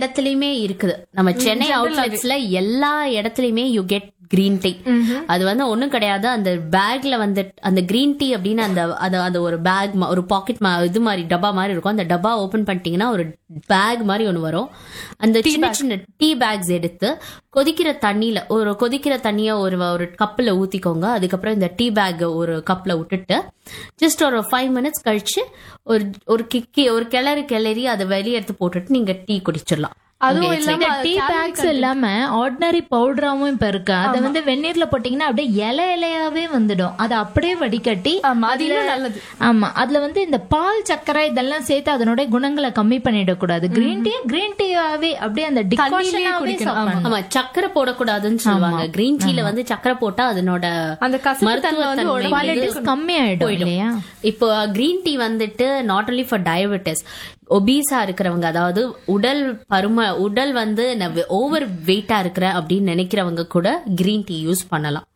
இடத்துலயுமே இருக்குது நம்ம சென்னை அவுட்லெட்ஸ்ல எல்லா இடத்துலயுமே யூ கெட் கிரீன் டீ அது வந்து ஒண்ணும் கிடையாது அந்த பேக்ல வந்து அந்த கிரீன் டீ அப்படின்னு அந்த அது அது ஒரு பேக் ஒரு பாக்கெட் இது மாதிரி டப்பா மாதிரி இருக்கும் அந்த டப்பா ஓபன் பண்ணிட்டீங்கன்னா ஒரு பேக் மாதிரி ஒன்று வரும் அந்த சின்ன சின்ன டீ பேக்ஸ் எடுத்து கொதிக்கிற தண்ணியில ஒரு கொதிக்கிற தண்ணிய ஒரு ஒரு கப்பில் ஊத்திக்கோங்க அதுக்கப்புறம் இந்த டீ பேக் ஒரு கப்ல விட்டுட்டு ஜஸ்ட் ஒரு ஃபைவ் மினிட்ஸ் கழிச்சு ஒரு ஒரு கிக்கி ஒரு கிளறு கிளறி அதை வெளியே எடுத்து போட்டுட்டு நீங்க டீ குடிச்சிடலாம் அதுவும் Okay, it's like- இல்லாம டீ பேக்ஸ் இல்லாம ஆர்டினரி பவுடராவும் இப்ப இருக்கு அத வந்து வெந்நீர்ல போட்டீங்கன்னா அப்படியே இலை இலையாவே வந்துடும் அதை அப்படியே வடிகட்டி ஆமா அது இன்னும் நல்லது ஆமா அதுல வந்து இந்த பால் சர்க்கரை இதெல்லாம் சேர்த்து அதனுடைய குணங்களை கம்மி பண்ணிடக்கூடாது கிரீன் டீ கிரீன் டீயாவே அப்படியே அந்த டிகாஷனாவே குடிக்கணும், சாப்பிடணும் ஆமா சக்கரை போடக்கூடாதுன்னு சொல்லுவாங்க கிரீன் டீல வந்து சக்கரை போட்டா அதனோட அந்த கசப்பு மருத்துவ தன்மை வந்து தன்மை உடம்புல குவாலிட்டிஸ் கம்மி ஆயிடும் இல்லையா இப்போ கிரீன் டீ வந்துட்டு நாட் only ஃபார் டயபெட்டிஸ் ஒபீஸா இருக்கிறவங்க அதாவது உடல் பரும உடல் வந்து ஓவர் வெயிட்டா இருக்கிற அப்படின்னு நினைக்கிறவங்க கூட கிரீன் டீ யூஸ் பண்ணலாம்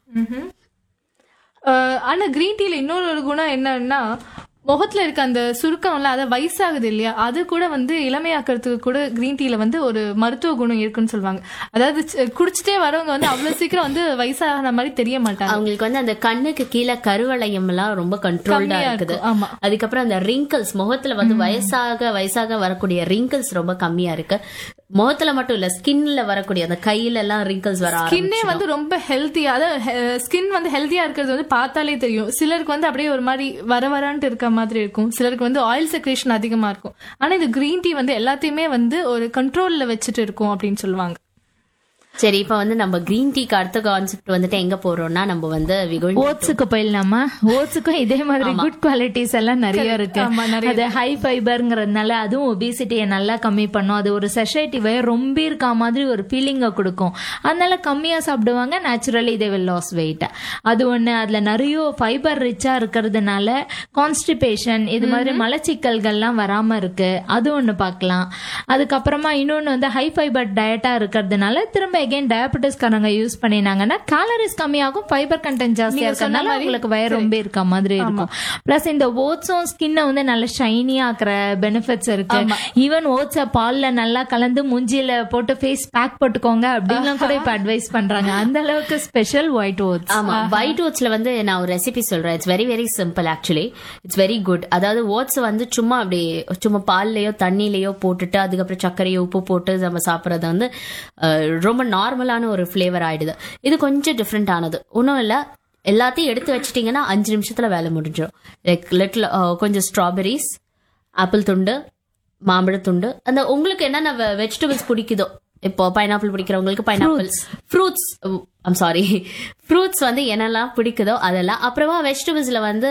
அஹ் ஆனா கிரீன் டீல இன்னொரு ஒரு குணம் என்னன்னா முகத்துல இருக்க அந்த சுருக்கம்ல அதை வயசாகுது இல்லையா அது கூட வந்து இளமையாக்குறதுக்கு கூட கிரீன் டீல வந்து ஒரு மருத்துவ குணம் இருக்குன்னு சொல்லுவாங்க அதாவது சி- குடிச்சிட்டே வரவங்க வந்து அவ்வளவு சீக்கிரம் வந்து வயசாகிற மாதிரி தெரிய மாட்டாங்க அவங்களுக்கு வந்து அந்த கண்ணுக்கு கீழே கருவளையம் எல்லாம் ரொம்ப கண்ட்ரோல்டா கம்மியா இருக்குது இருக்கும், ஆமா. அதுக்கப்புறம் அந்த ரிங்கிள்ஸ் முகத்துல வந்து வயசாக வயசாக வரக்கூடிய ரிங்கிள்ஸ் ரொம்ப கம்மியா இருக்கு முகத்துல மட்டும் இல்ல ஸ்கின்ல வரக்கூடிய அந்த கையில எல்லாம் ரிங்கிள்ஸ் வர ஸ்கின்னே வந்து ரொம்ப ஹெல்த்தியா அதாவது ஸ்கின் வந்து ஹெல்த்தியா இருக்கிறது வந்து பார்த்தாலே தெரியும் சிலருக்கு வந்து அப்படியே ஒரு மாதிரி வர வரான்ட்டு இருக்க மாதிரி இருக்கும் சிலருக்கு வந்து ஆயில் செக்ரேஷன் அதிகமா இருக்கும் ஆனா இந்த கிரீன் டீ வந்து எல்லாத்தையுமே வந்து ஒரு கண்ட்ரோல்ல வச்சுட்டு இருக்கும் அப்படின்னு சொல்லுவாங்க சரி இப்ப வந்து நம்ம கிரீன் டீக்கு அடுத்த கான்செப்ட் வந்துட்டு எங்க போறோம்னா நம்ம வந்து we going to- ஓட்ஸுக்கு போயிடலாமா ஓட்ஸுக்கும் இதே மாதிரி குட் குவாலிட்டிஸ் எல்லாம் நிறைய இருக்கு ஆமா, நிறைய அது ஹை ஃபைபர்ங்கிறதுனால அதுவும் ஒபிசிட்டியை நல்லா கம்மி பண்ணும் அது ஒரு செஷைட்டிவை ரொம்ப இருக்க மாதிரி ஒரு ஃபீலிங்கை கொடுக்கும் அதனால கம்மியா சாப்பிடுவாங்க நேச்சுரலி இதே வில் லாஸ் வெயிட் அது ஒண்ணு அதுல நிறைய ஃபைபர் ரிச்சா இருக்கிறதுனால கான்ஸ்டிபேஷன் இது மாதிரி மலச்சிக்கல்கள்லாம் வராம இருக்கு அது ஒண்ணு பார்க்கலாம் அதுக்கப்புறமா இன்னொன்னு வந்து ஹை ஃபைபர் டயட்டா இருக்கிறதுனால திரும்ப எகைன் டயபெட்டிஸ்காரங்க யூஸ் பண்ணினாங்கன்னா கேலரிஸ் கம்மியாகும் ஃபைபர் கண்டென்ட் ஜாஸ்தியா இருக்கிறதுனால உங்களுக்கு வயிறு ரொம்ப இருக்க மாதிரி இருக்கும் பிளஸ் இந்த ஓட்ஸும் ஸ்கின்னை வந்து நல்ல ஷைனியா ஆக்குற பெனிஃபிட்ஸ் இருக்கு ஈவன் ஓட்ஸ பால்ல நல்லா கலந்து மூஞ்சில போட்டு ஃபேஸ் பேக் போட்டுக்கோங்க அப்படின்னு கூட இப்ப அட்வைஸ் பண்றாங்க அந்த அளவுக்கு ஸ்பெஷல் ஒயிட் ஓட்ஸ் ஆமா ஒயிட் ஓட்ஸ்ல வந்து நான் ஒரு ரெசிபி சொல்றேன் it's very very simple actually it's very good அதாவது ஓட்ஸ் வந்து சும்மா அப்படி சும்மா பால்லயோ தண்ணிலயோ போட்டுட்டு அதுக்கப்புறம் சர்க்கரையோ உப்பு போட்டு நம்ம சாப்பிட்றது வந்து அஹ், ரொம்ப நார்மலான ஒரு ஃபிளேவர் ஆயிடுது இது கொஞ்சம் டிஃப்ரெண்ட் ஆனது ஒன்றும் இல்ல எல்லாத்தையும் எடுத்து வச்சிட்டீங்கன்னா அஞ்சு நிமிஷத்துல வேலை முடிஞ்சிடும் லைக் லிட்டில் கொஞ்சம் ஸ்ட்ராபெரிஸ் ஆப்பிள் துண்டு மாம்பழத்துண்டு அந்த உங்களுக்கு என்னென்ன வெஜிடபிள்ஸ் பிடிக்குதோ இப்போ பைனாப்பிள் பிடிக்கிறவங்களுக்கு pineapple fruits I'm sorry fruits வந்து என்னெல்லாம் பிடிக்குதோ அதெல்லாம் அப்புறமா வெஜிடபிள்ஸ்ல வந்து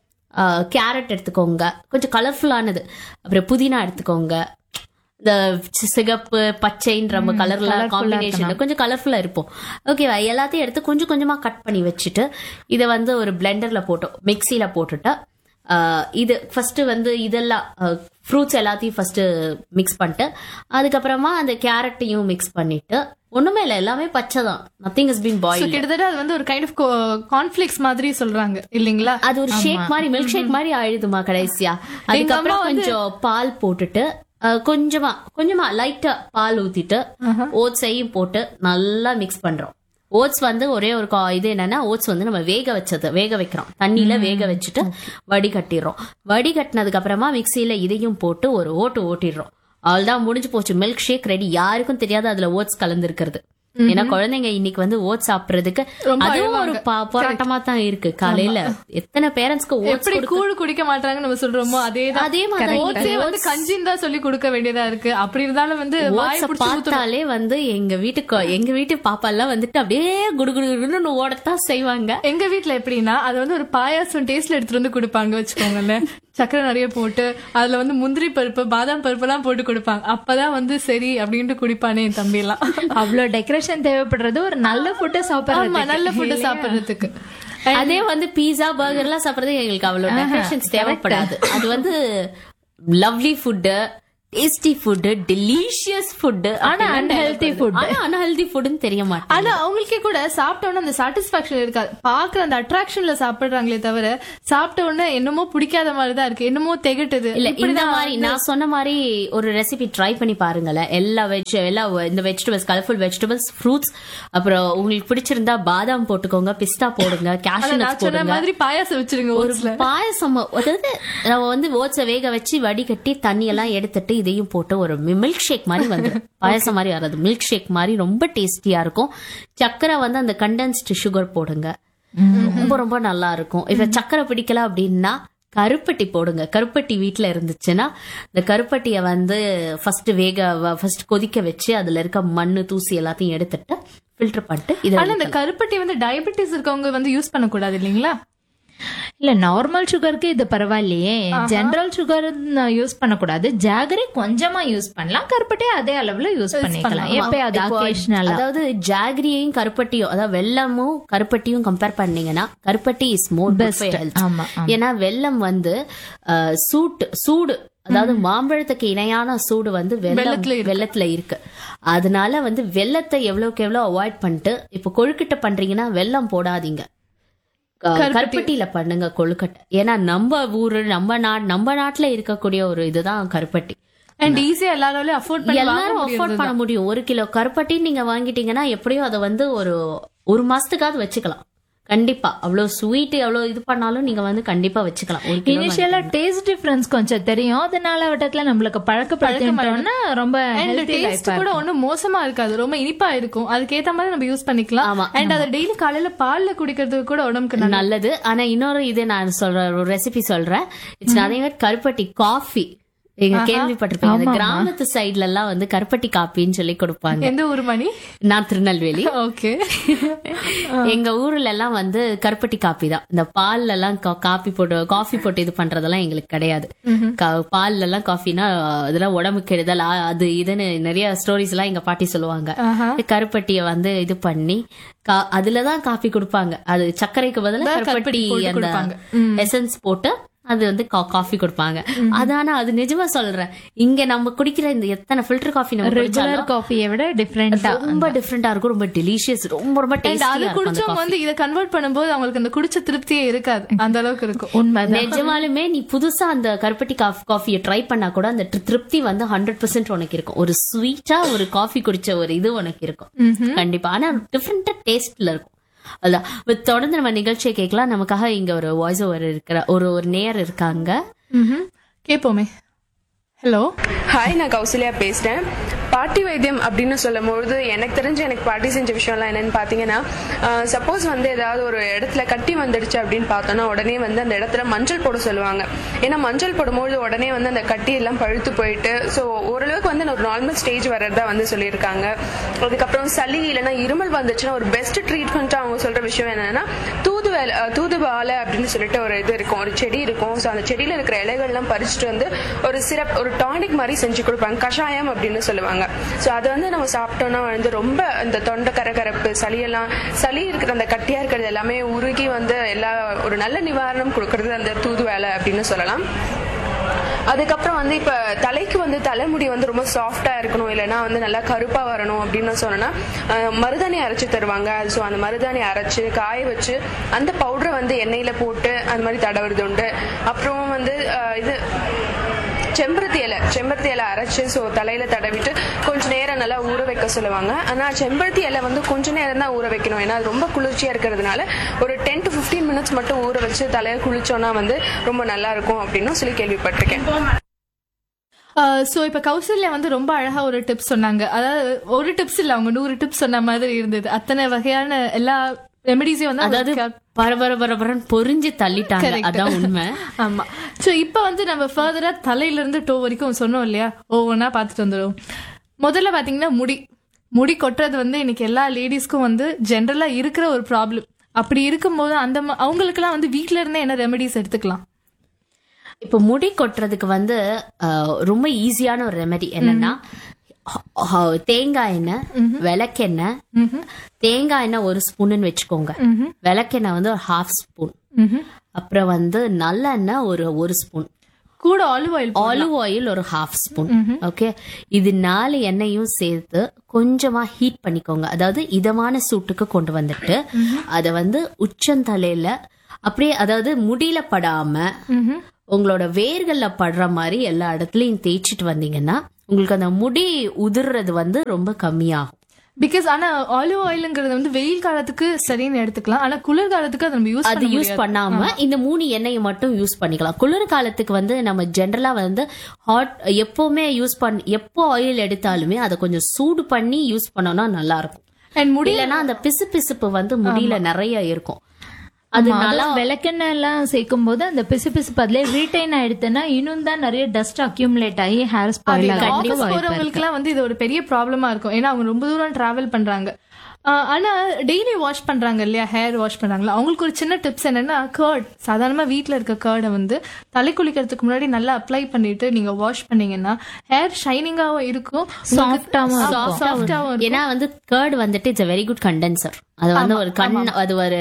கேரட் எடுத்துக்கோங்க கொஞ்சம் கலர்ஃபுல்லானது அப்புறம் புதினா எடுத்துக்கோங்க இந்த சி- சிகப்பு பச்சைன்ற நம்ம கலர்ல காம்பினேஷன்ல கொஞ்சம் கலர்ஃபுல்லா இருப்போம் ஓகேவா எல்லாத்தையும் எடுத்து கொஞ்சம் கொஞ்சமா கட் பண்ணி வச்சுட்டு இதை வந்து ஒரு பிளெண்டர்ல போட்டோம் மிக்சியில போட்டுட்டு ஆஹ் இது ஃபர்ஸ்ட் வந்து இதெல்லாம் ஃப்ரூட்ஸ் எல்லாத்தையும் ஃபர்ஸ்ட் மிக்ஸ் பண்ணிட்டு அதுக்கப்புறமா அந்த கேரட்டையும் மிக்ஸ் பண்ணிட்டு ஒண்ணுமே இல்லை எல்லாமே பச்சை தான் nothing is been So, boil கிட்டத்தட்ட அது வந்து ஒரு கைண்ட் ஆஃப் கான்ஃபிளிக்ஸ் மாதிரி சொல்றாங்க இல்லைங்களா அது ஒரு ஷேக் மாதிரி மில்க் ஷேக் மாதிரி ஆயிடுதுமா கடைசியா அதுக்கப்புறம் அம்மா வந்து- கொஞ்சம் பால் போட்டுட்டு அஹ், கொஞ்சமா கொஞ்சமா லைட்டா பால் ஊத்திட்டு ஓட்ஸையும் போட்டு நல்லா மிக்ஸ் பண்றோம் ஓட்ஸ் வந்து ஒரே ஒரு கா- இது என்னன்னா ஓட்ஸ் வந்து நம்ம வேக வச்சது வேக வைக்கிறோம் தண்ணியில வேக வச்சுட்டு வடிகட்டிடுறோம் வடிகட்டினதுக்கு அப்புறமா மிக்சியில இதையும் போட்டு ஒரு ஓட்டு ஓட்டிடுறோம் அவ்வளவுதான் முடிஞ்சு போச்சு மில்க் ஷேக் ரெடி யாருக்கும் தெரியாது அதுல ஓட்ஸ் கலந்து இருக்கிறது ஏன்னா குழந்தைங்க இன்னைக்கு வந்து ஓட்ஸ் சாப்பிடுறதுக்கு ரொம்ப அதுவும் ஒரு பா- போராட்டமா தான் இருக்கு காலையில எத்தனை பேரண்ட்ஸ்க்கு ஓட்ஸ் எப்படி கூழ் குடிக்க மாட்டாங்கன்னு நம்ம சொல்றோமோ அதே அதே மாதிரி ஓட்ஸே வந்து கஞ்சின்னு தான் சொல்லி கொடுக்க வேண்டியதா இருக்கு அப்படி இருந்தாலும் வந்து வாய் ஓட்ஸ பிடிச்சு ஊத்தணும். பார்த்தாலே வந்து எங்க வீட்டுக்கு எங்க வீட்டு பாப்பா எல்லாம் வந்துட்டு அப்படியே குடுகுடுன்னு ஓடத்தான் செய்வாங்க எங்க வீட்ல எப்படின்னா அது வந்து ஒரு பாயாசம் டேஸ்ட்ல எடுத்துட்டு வந்து கொடுப்பாங்க வச்சுக்கோங்களேன் சக்கரை நிறைய போட்டு அதுல வந்து முந்திரி பருப்பு பாதாம் பருப்பு எல்லாம் போட்டு கொடுப்பாங்க அப்பதான் வந்து சரி அப்படின்ட்டு குடிப்பானே என் தம்பி எல்லாம் அவ்வளவு டெக்கரேஷன் தேவைப்படுறது ஒரு நல்ல ஃபுட்டு ஆமா சாப்பிடுறது நல்ல ஃபுட்டு சாப்பிடுறதுக்கு அதே வந்து பீஸா பர்கர் எல்லாம் சாப்பிடுறது எங்களுக்கு அவ்வளவு டெக்கரேஷன்ஸ் தேவைப்படாது அது வந்து lovely food tasty food delicious food ஆனா unhealthy food. ஆனா அன்ஹெல்தி ஃபுட்னு தெரிய மாட்டேன் ஆனா அவங்களுக்கே கூட சாப்பிட்ட உடனே அந்த சாட்டிஸ்பாக்சன் இருக்காது பாக்குற அந்த அட்ராக்ஷன்ல சாப்பிடுறாங்களே தவிர சாப்பிட்ட உடனே என்னமோ பிடிக்காத மாதிரி தான் இருக்கு என்னமோ திகட்டுது இல்ல இந்த இப்படிதான் மாதிரி நான் சொன்ன மாதிரி ஒரு ரெசிபி ட்ரை பண்ணி பாருங்களேன் எல்லா வெஜ் எல்லா இந்த வெஜிடபிள்ஸ் கலர்ஃபுல் வெஜிடபிள்ஸ் ஃப்ரூட்ஸ் அப்புறம் உங்களுக்கு பிடிச்சிருந்தா பாதாம் போட்டுக்கோங்க பிஸ்தா போடுங்க கேஷ்யூ நான் நட்ஸ் சொன்ன போடுங்க மாதிரி பாயாசம் வச்சிருங்க ஒரு ஓட்ஸ்ல பாயசம் அதாவது நம்ம வந்து ஓட்ஸ வேக வச்சு வடிகட்டி தண்ணி எல்லாம் எடுத்துட்டு இதையும் போட்டு ஒரு மில்க் ஷேக் மாதிரி வந்துடும் பாயசம் மாதிரி வராது மில்க் ஷேக் மாதிரி ரொம்ப டேஸ்டியா இருக்கும் சக்கரை வந்து அந்த கண்டென்ஸ்டு சுகர் போடுங்க ரொம்ப ரொம்ப நல்லா இருக்கும் இப்ப சக்கரை பிடிக்கல அப்படின்னா கருப்பட்டி போடுங்க கருப்பட்டி வீட்ல இருந்துச்சுன்னா இந்த கருப்பட்டிய வந்து ஃபர்ஸ்ட் வேக ஃபர்ஸ்ட் கொதிக்க வச்சு அதுல இருக்க மண்ணு தூசி எல்லாத்தையும் எடுத்துட்டு ஃபில்டர் பண்ணிட்டு இதை ஆனா இந்த கருப்பட்டி வந்து டயபெட்டிஸ் இருக்கவங்க வந்து யூஸ் பண்ணக்கூடாது இல்லைங்களா இல்ல நார்மல் சுகருக்கு இது பரவாயில்லையே ஜெனரல் சுகர் யூஸ் பண்ணக்கூடாது ஜாகரி கொஞ்சமா யூஸ் பண்ணலாம் கருப்பட்டி அதே அளவுல யூஸ் பண்ணிக்கலாம் எப்பயாவது இப்போ அக்கேஷனலா அதாவது ஜாகரியையும் கருப்பட்டியும் அதாவது வெள்ளமும் கருப்பட்டியும் கம்பேர் பண்ணீங்கன்னா கருப்பட்டி இஸ் மோர் பெஸ்ட் ஆமா ஏன்னா வெள்ளம் வந்து அஹ், சூட்டு சூடு அதாவது மாம்பழத்துக்கு இணையான சூடு வந்து வெள்ளம் வெல்லத்துல இருக்கு. வெள்ளத்துல இருக்கு அதனால வந்து வெள்ளத்தை எவ்வளவுக்கு எவ்வளவு அவாய்ட் பண்ணிட்டு இப்போ கொழுக்கட்டை பண்றீங்கன்னா வெள்ளம் போடாதீங்க க- கருப்பட்டியில பண்ணுங்க கொழுக்கட்டை ஏன்னா நம்ம ஊரு நம்ம நாட் நம்ம நாட்டுல இருக்கக்கூடிய ஒரு இதுதான் கருப்பட்டி அண்ட் ஈஸியா எல்லாராலையும் அஃபோர்ட் பண்ணி வாங்க எல்லாரும் முடியும் அஃபோர்ட் பண்ண முடியும் ஒரு கிலோ கருப்பட்டி நீங்க வாங்கிட்டீங்கன்னா எப்படியும் அதை வந்து ஒரு ஒரு மாசத்துக்காவது வச்சுக்கலாம் கண்டிப்பா அவ்வளவு ஸ்வீட் எவ்வளவு இது பண்ணாலும் நீங்க வந்து கண்டிப்பா வச்சுக்கலாம் ஒரு கிலோ இனிஷியலா டேஸ்ட் டிஃபரன்ஸ் கொஞ்சம் தெரியும் அதனால வட்டத்துல நம்மளுக்கு பழக்கப்படுத்திட்டோம்னா ரொம்ப அண்ட் ஹெல்த்தி டேஸ்ட் கூட ஒண்ணும் மோசமா இருக்காது ரொம்ப இனிப்பா இருக்கும் அதுக்கேத்த மாதிரி நம்ம யூஸ் பண்ணிக்கலாம் ஆமா. அண்ட் அதை டெய்லி காலையில பால்ல குடிக்கிறதுக்கு கூட உடம்புக்கு நல்லது நல்லது ஆனா இன்னொரு இது நான் சொல்றேன் ஒரு ரெசிபி சொல்றேன் இட்ஸ் அதே மாதிரி கருப்பட்டி காஃபி நீங்க கேள்விப்பட்டிருப்பீங்க இந்த கிராமத்து சைடுல எல்லாம் வந்து கருப்பட்டி காப்பின்னு சொல்லி கொடுப்பாங்க எந்த ஊர் மணி நான் திருநெல்வேலி ஓகே எங்க ஊர்ல எல்லாம் வந்து கருப்பட்டி காப்பி தான் இந்த பால்ல எல்லாம் கா- காப்பி போட்டு காஃபி போட்டு இது பண்றதெல்லாம் எங்களுக்கு கிடையாது கா- பால்ல எல்லாம் காஃபினா இதெல்லாம் உடம்புக்கு கெடுதல் ஆ, அது இதுன்னு நிறைய ஸ்டோரிஸ் எல்லாம் எங்க பாட்டி சொல்லுவாங்க கருப்பட்டிய வந்து இது பண்ணி கா- அதுலதான் காஃபி கொடுப்பாங்க அது சர்க்கரைக்கு பதிலா கருப்பட்டி கருப்பட்டி போட்டு அந்த கொடுப்பாங்க. எசன்ஸ் போட்டு அது வந்து கா- காஃபி கொடுப்பாங்க அது ஆனா அது நிஜமா சொல்றேன் இங்க நம்ம குடிக்கிற இந்த எத்தனை ஃபில்டர் காஃபி நம்ம குடிச்சாலும் ரெகுலர் காஃபியை விட டிஃப்ரெண்டா ரொம்ப டிஃப்ரெண்டா இருக்கும் ரொம்ப டெலிஷியஸ் ரொம்ப ரொம்ப அண்ட் அது டேஸ்டியா இருக்கும் அந்த குடிச்சவங்க வந்து இதை கன்வெர்ட் பண்ணும்போது அவங்களுக்கு அந்த குடிச்ச திருப்தியே இருக்காது அந்த அளவுக்கு இருக்கும் உண்மைதான் நிஜமாலுமே நீ புதுசா அந்த கருப்பட்டி காஃபியை ட்ரை பண்ணா கூட அந்த தி- திருப்தி வந்து ஹண்ட்ரட் பர்சன்ட் உனக்கு இருக்கும் ஒரு ஸ்வீட்டா ஒரு காஃபி குடிச்ச ஒரு இது உனக்கு இருக்கும் கண்டிப்பா ஆனா டிஃப்ரெண்டா டேஸ்ட்ல இருக்கும் அதான் with தொடர்ந்து நம்ம நிகழ்ச்சியை கேட்கலாம் நமக்காக இங்க ஒரு வாய்ஸ் ஓவர் இருக்கிற ஒரு ஒரு நேயர் இருக்காங்க ம்ஹும். கேட்போமே ஹலோ ஹாய் நான் கௌசல்யா பேசுறேன் பாட்டி வைத்தியம் அப்படின்னு சொல்லும்பொழுது எனக்கு தெரிஞ்சு எனக்கு பாட்டி செஞ்ச விஷயம்லாம் என்னன்னு பார்த்தீங்கன்னா சப்போஸ் வந்து ஏதாவது ஒரு இடத்துல கட்டி வந்துடுச்சு அப்படின்னு பார்த்தோன்னா உடனே வந்து அந்த இடத்துல மஞ்சள் போட சொல்லுவாங்க ஏன்னா மஞ்சள் போடும்பொழுது உடனே வந்து அந்த கட்டி எல்லாம் பழுத்து போயிட்டு ஸோ ஓரளவுக்கு வந்து ஒரு நார்மல் ஸ்டேஜ் வர்றதா வந்து சொல்லியிருக்காங்க அதுக்கப்புறம் சளி இல்லைன்னா இருமல் வந்துச்சுன்னா ஒரு பெஸ்ட் ட்ரீட்மெண்ட்டாக அவங்க சொல்ற விஷயம் என்னன்னா தூதுவளை அஹ், தூதுவாலை அப்படின்னு சொல்லிட்டு ஒரு இது இருக்கும் ஒரு செடி இருக்கும் ஸோ அந்த செடியில இருக்கிற இலைகள்லாம் பறிச்சுட்டு வந்து ஒரு சிரப் ஒரு டானிக் மாதிரி செஞ்சு கொடுப்பாங்க கஷாயம் அப்படின்னு சொல்லுவாங்க ஸோ அதை வந்து நம்ம சாப்பிட்டோம்னா வந்து ரொம்ப அந்த தொண்டை கரகரப்பு சளியெல்லாம் சளி இருக்கிற அந்த கட்டியா இருக்கிறது எல்லாமே உருகி வந்து எல்லா ஒரு நல்ல நிவாரணம் கொடுக்கறது அந்த தூதுவளை அப்படின்னு சொல்லலாம் அதுக்கப்புறம் வந்து இப்ப தலைக்கு வந்து தலைமுடி வந்து ரொம்ப சாஃப்டா இருக்கணும் இல்லைன்னா வந்து நல்லா கருப்பா வரணும் அப்படின்னு சொன்னோன்னா அஹ், மருதாணி அரைச்சு தருவாங்க ஸோ அந்த மருதாணி அரைச்சு காய வச்சு அந்த பவுடரை வந்து எண்ணெயில போட்டு அந்த மாதிரி தடவுறது உண்டு அப்புறம் வந்து அஹ், இது செம்பருத்தி இலை செம்பருத்தி இலை அரைச்சு ஸோ தலையில தடவிட்டு கொஞ்ச நேரம் நல்லா ஊற வைக்க சொல்லுவாங்க ஆனா செம்பருத்தி இலை வந்து கொஞ்ச நேரம் தான் ஊற வைக்கணும் ஏன்னா அது ரொம்ப குளிர்ச்சியா இருக்கிறதுனால ஒரு டென் டு ஃபிஃப்டீன் மினிட்ஸ் மட்டும் ஊற வச்சு தலையை குளிச்சோன்னா வந்து ரொம்ப நல்லா இருக்கும் அப்படின்னு சொல்லி கேள்விப்பட்டிருக்கேன் சோ இப்ப கௌசல்யா வந்து ரொம்ப அழகா ஒரு டிப்ஸ் சொன்னாங்க அதாவது ஒரு டிப்ஸ் இல்ல அவங்க நூறு டிப்ஸ் சொன்ன மாதிரி இருந்தது அத்தனை வகையான எல்லா ரெமெடிஸையும் வந்து அதாவது அவங்க பரபர பரபரன்னு பொறிஞ்சு தள்ளிட்டாங்க Correct. அதான் உண்மை ஆமா சோ இப்ப வந்து நம்ம ஃபர்தரா தலையில இருந்து டோ வரைக்கும் சொன்னோம் இல்லையா ஒவ்வொன்றா பார்த்துட்டு வந்துடும் முதல்ல பாத்தீங்கன்னா முடி முடி கொட்டுறது வந்து இன்னைக்கு எல்லா லேடிஸ்க்கும் வந்து ஜென்ரலா இருக்கிற ஒரு ப்ராப்ளம் அப்படி இருக்கும்போது அந்த ம- அவங்களுக்கெல்லாம் வந்து வீட்ல இருந்தே என்ன ரெமெடிஸ் எடுத்துக்கலாம் இப்ப முடி கொட்டுறதுக்கு வந்து அஹ், ரொம்ப ஈஸியான ஒரு ரெமெடி என்னன்னா ஹ- ஹ- தேங்காய் எண்ணெய் விளக்கெண்ணெய் தேங்காய் எண்ணெய் ஒரு ஸ்பூன்னு வச்சுக்கோங்க விளக்கெண்ணெய் வந்து ஒரு ஹாஃப் ஸ்பூன் அப்புறம் வந்து நல்லெண்ணெய் ஒரு ஒரு ஸ்பூன் கூட ஆலிவ் ஆயில் ஆலிவ் ஆயில் ஒரு ஹாஃப் ஸ்பூன் ஓகே இது நாலு எண்ணெயும் சேர்த்து கொஞ்சமா ஹீட் பண்ணிக்கோங்க அதாவது இதமான சூட்டுக்கு கொண்டு வந்துட்டு அத வந்து உச்சந்தலையில அப்படியே அதாவது முடியில படாம உங்களோட வேர்கள்ல படுற மாதிரி எல்லா இடத்துலயும் தேய்ச்சிட்டு வந்தீங்கன்னா உங்களுக்கு அந்த முடி உதிர்றது வந்து ரொம்ப கம்மியாகும் பிகாஸ் ஆனா ஆலிவ் ஆயில்ங்கிறது வந்து வெயில் காலத்துக்கு சரின்னு எடுத்துக்கலாம் ஆனா குளிர் காலத்துக்கு அதை நம்ம யூஸ் அது யூஸ் பண்ணாம இந்த மூணு எண்ணெயை மட்டும் யூஸ் பண்ணிக்கலாம் குளிர் காலத்துக்கு வந்து நம்ம ஜென்ரலா வந்து ஹாட் எப்பவுமே யூஸ் பண்ண எப்போ ஆயில் எடுத்தாலுமே அதை கொஞ்சம் சூடு பண்ணி யூஸ் பண்ணோம்னா நல்லா இருக்கும் அண்ட் முடி இல்லைன்னா அந்த பிசு பிசுப்பு வந்து முடியல நிறைய இருக்கும் அது அது நல்லா நல்லா விளக்கெண்ணெய் எல்லாம் சேர்க்கும் போது அந்த பிசு பிசு பதிலே ரீட்டைன் ஆயிடுத்துன்னா இன்னும் தான் நிறைய டஸ்ட் அக்யூமுலேட் ஆகி ஹேர் ஸ்பாயில் ஆஃபீஸ் போறவங்களுக்கு எல்லாம் வந்து இது ஒரு பெரிய ப்ராப்ளமா இருக்கும் ஏன்னா அவங்க ரொம்ப தூரம் டிராவல் பண்றாங்க ஆஹ் ஆனா டெய்லி வாஷ் பண்றாங்க இல்லையா ஹேர் வாஷ் பண்றாங்களா அவங்களுக்கு ஒரு சின்ன டிப்ஸ் என்னன்னா கர்ட் சாதாரணமா வீட்ல இருக்க கர்டை வந்து தலை குளிக்கிறதுக்கு முன்னாடி நல்லா அப்ளை பண்ணிட்டு நீங்க வாஷ் பண்ணீங்கன்னா ஹேர் ஷைனிங்காவும் இருக்கும் சாஃப்டாவும் சாஃப்டாவும் ஏன்னா வந்து கேர்டு வந்துட்டு இட்ஸ் வெரி குட் கண்டென்சர் அது வந்து ஒரு கண் அது ஒரு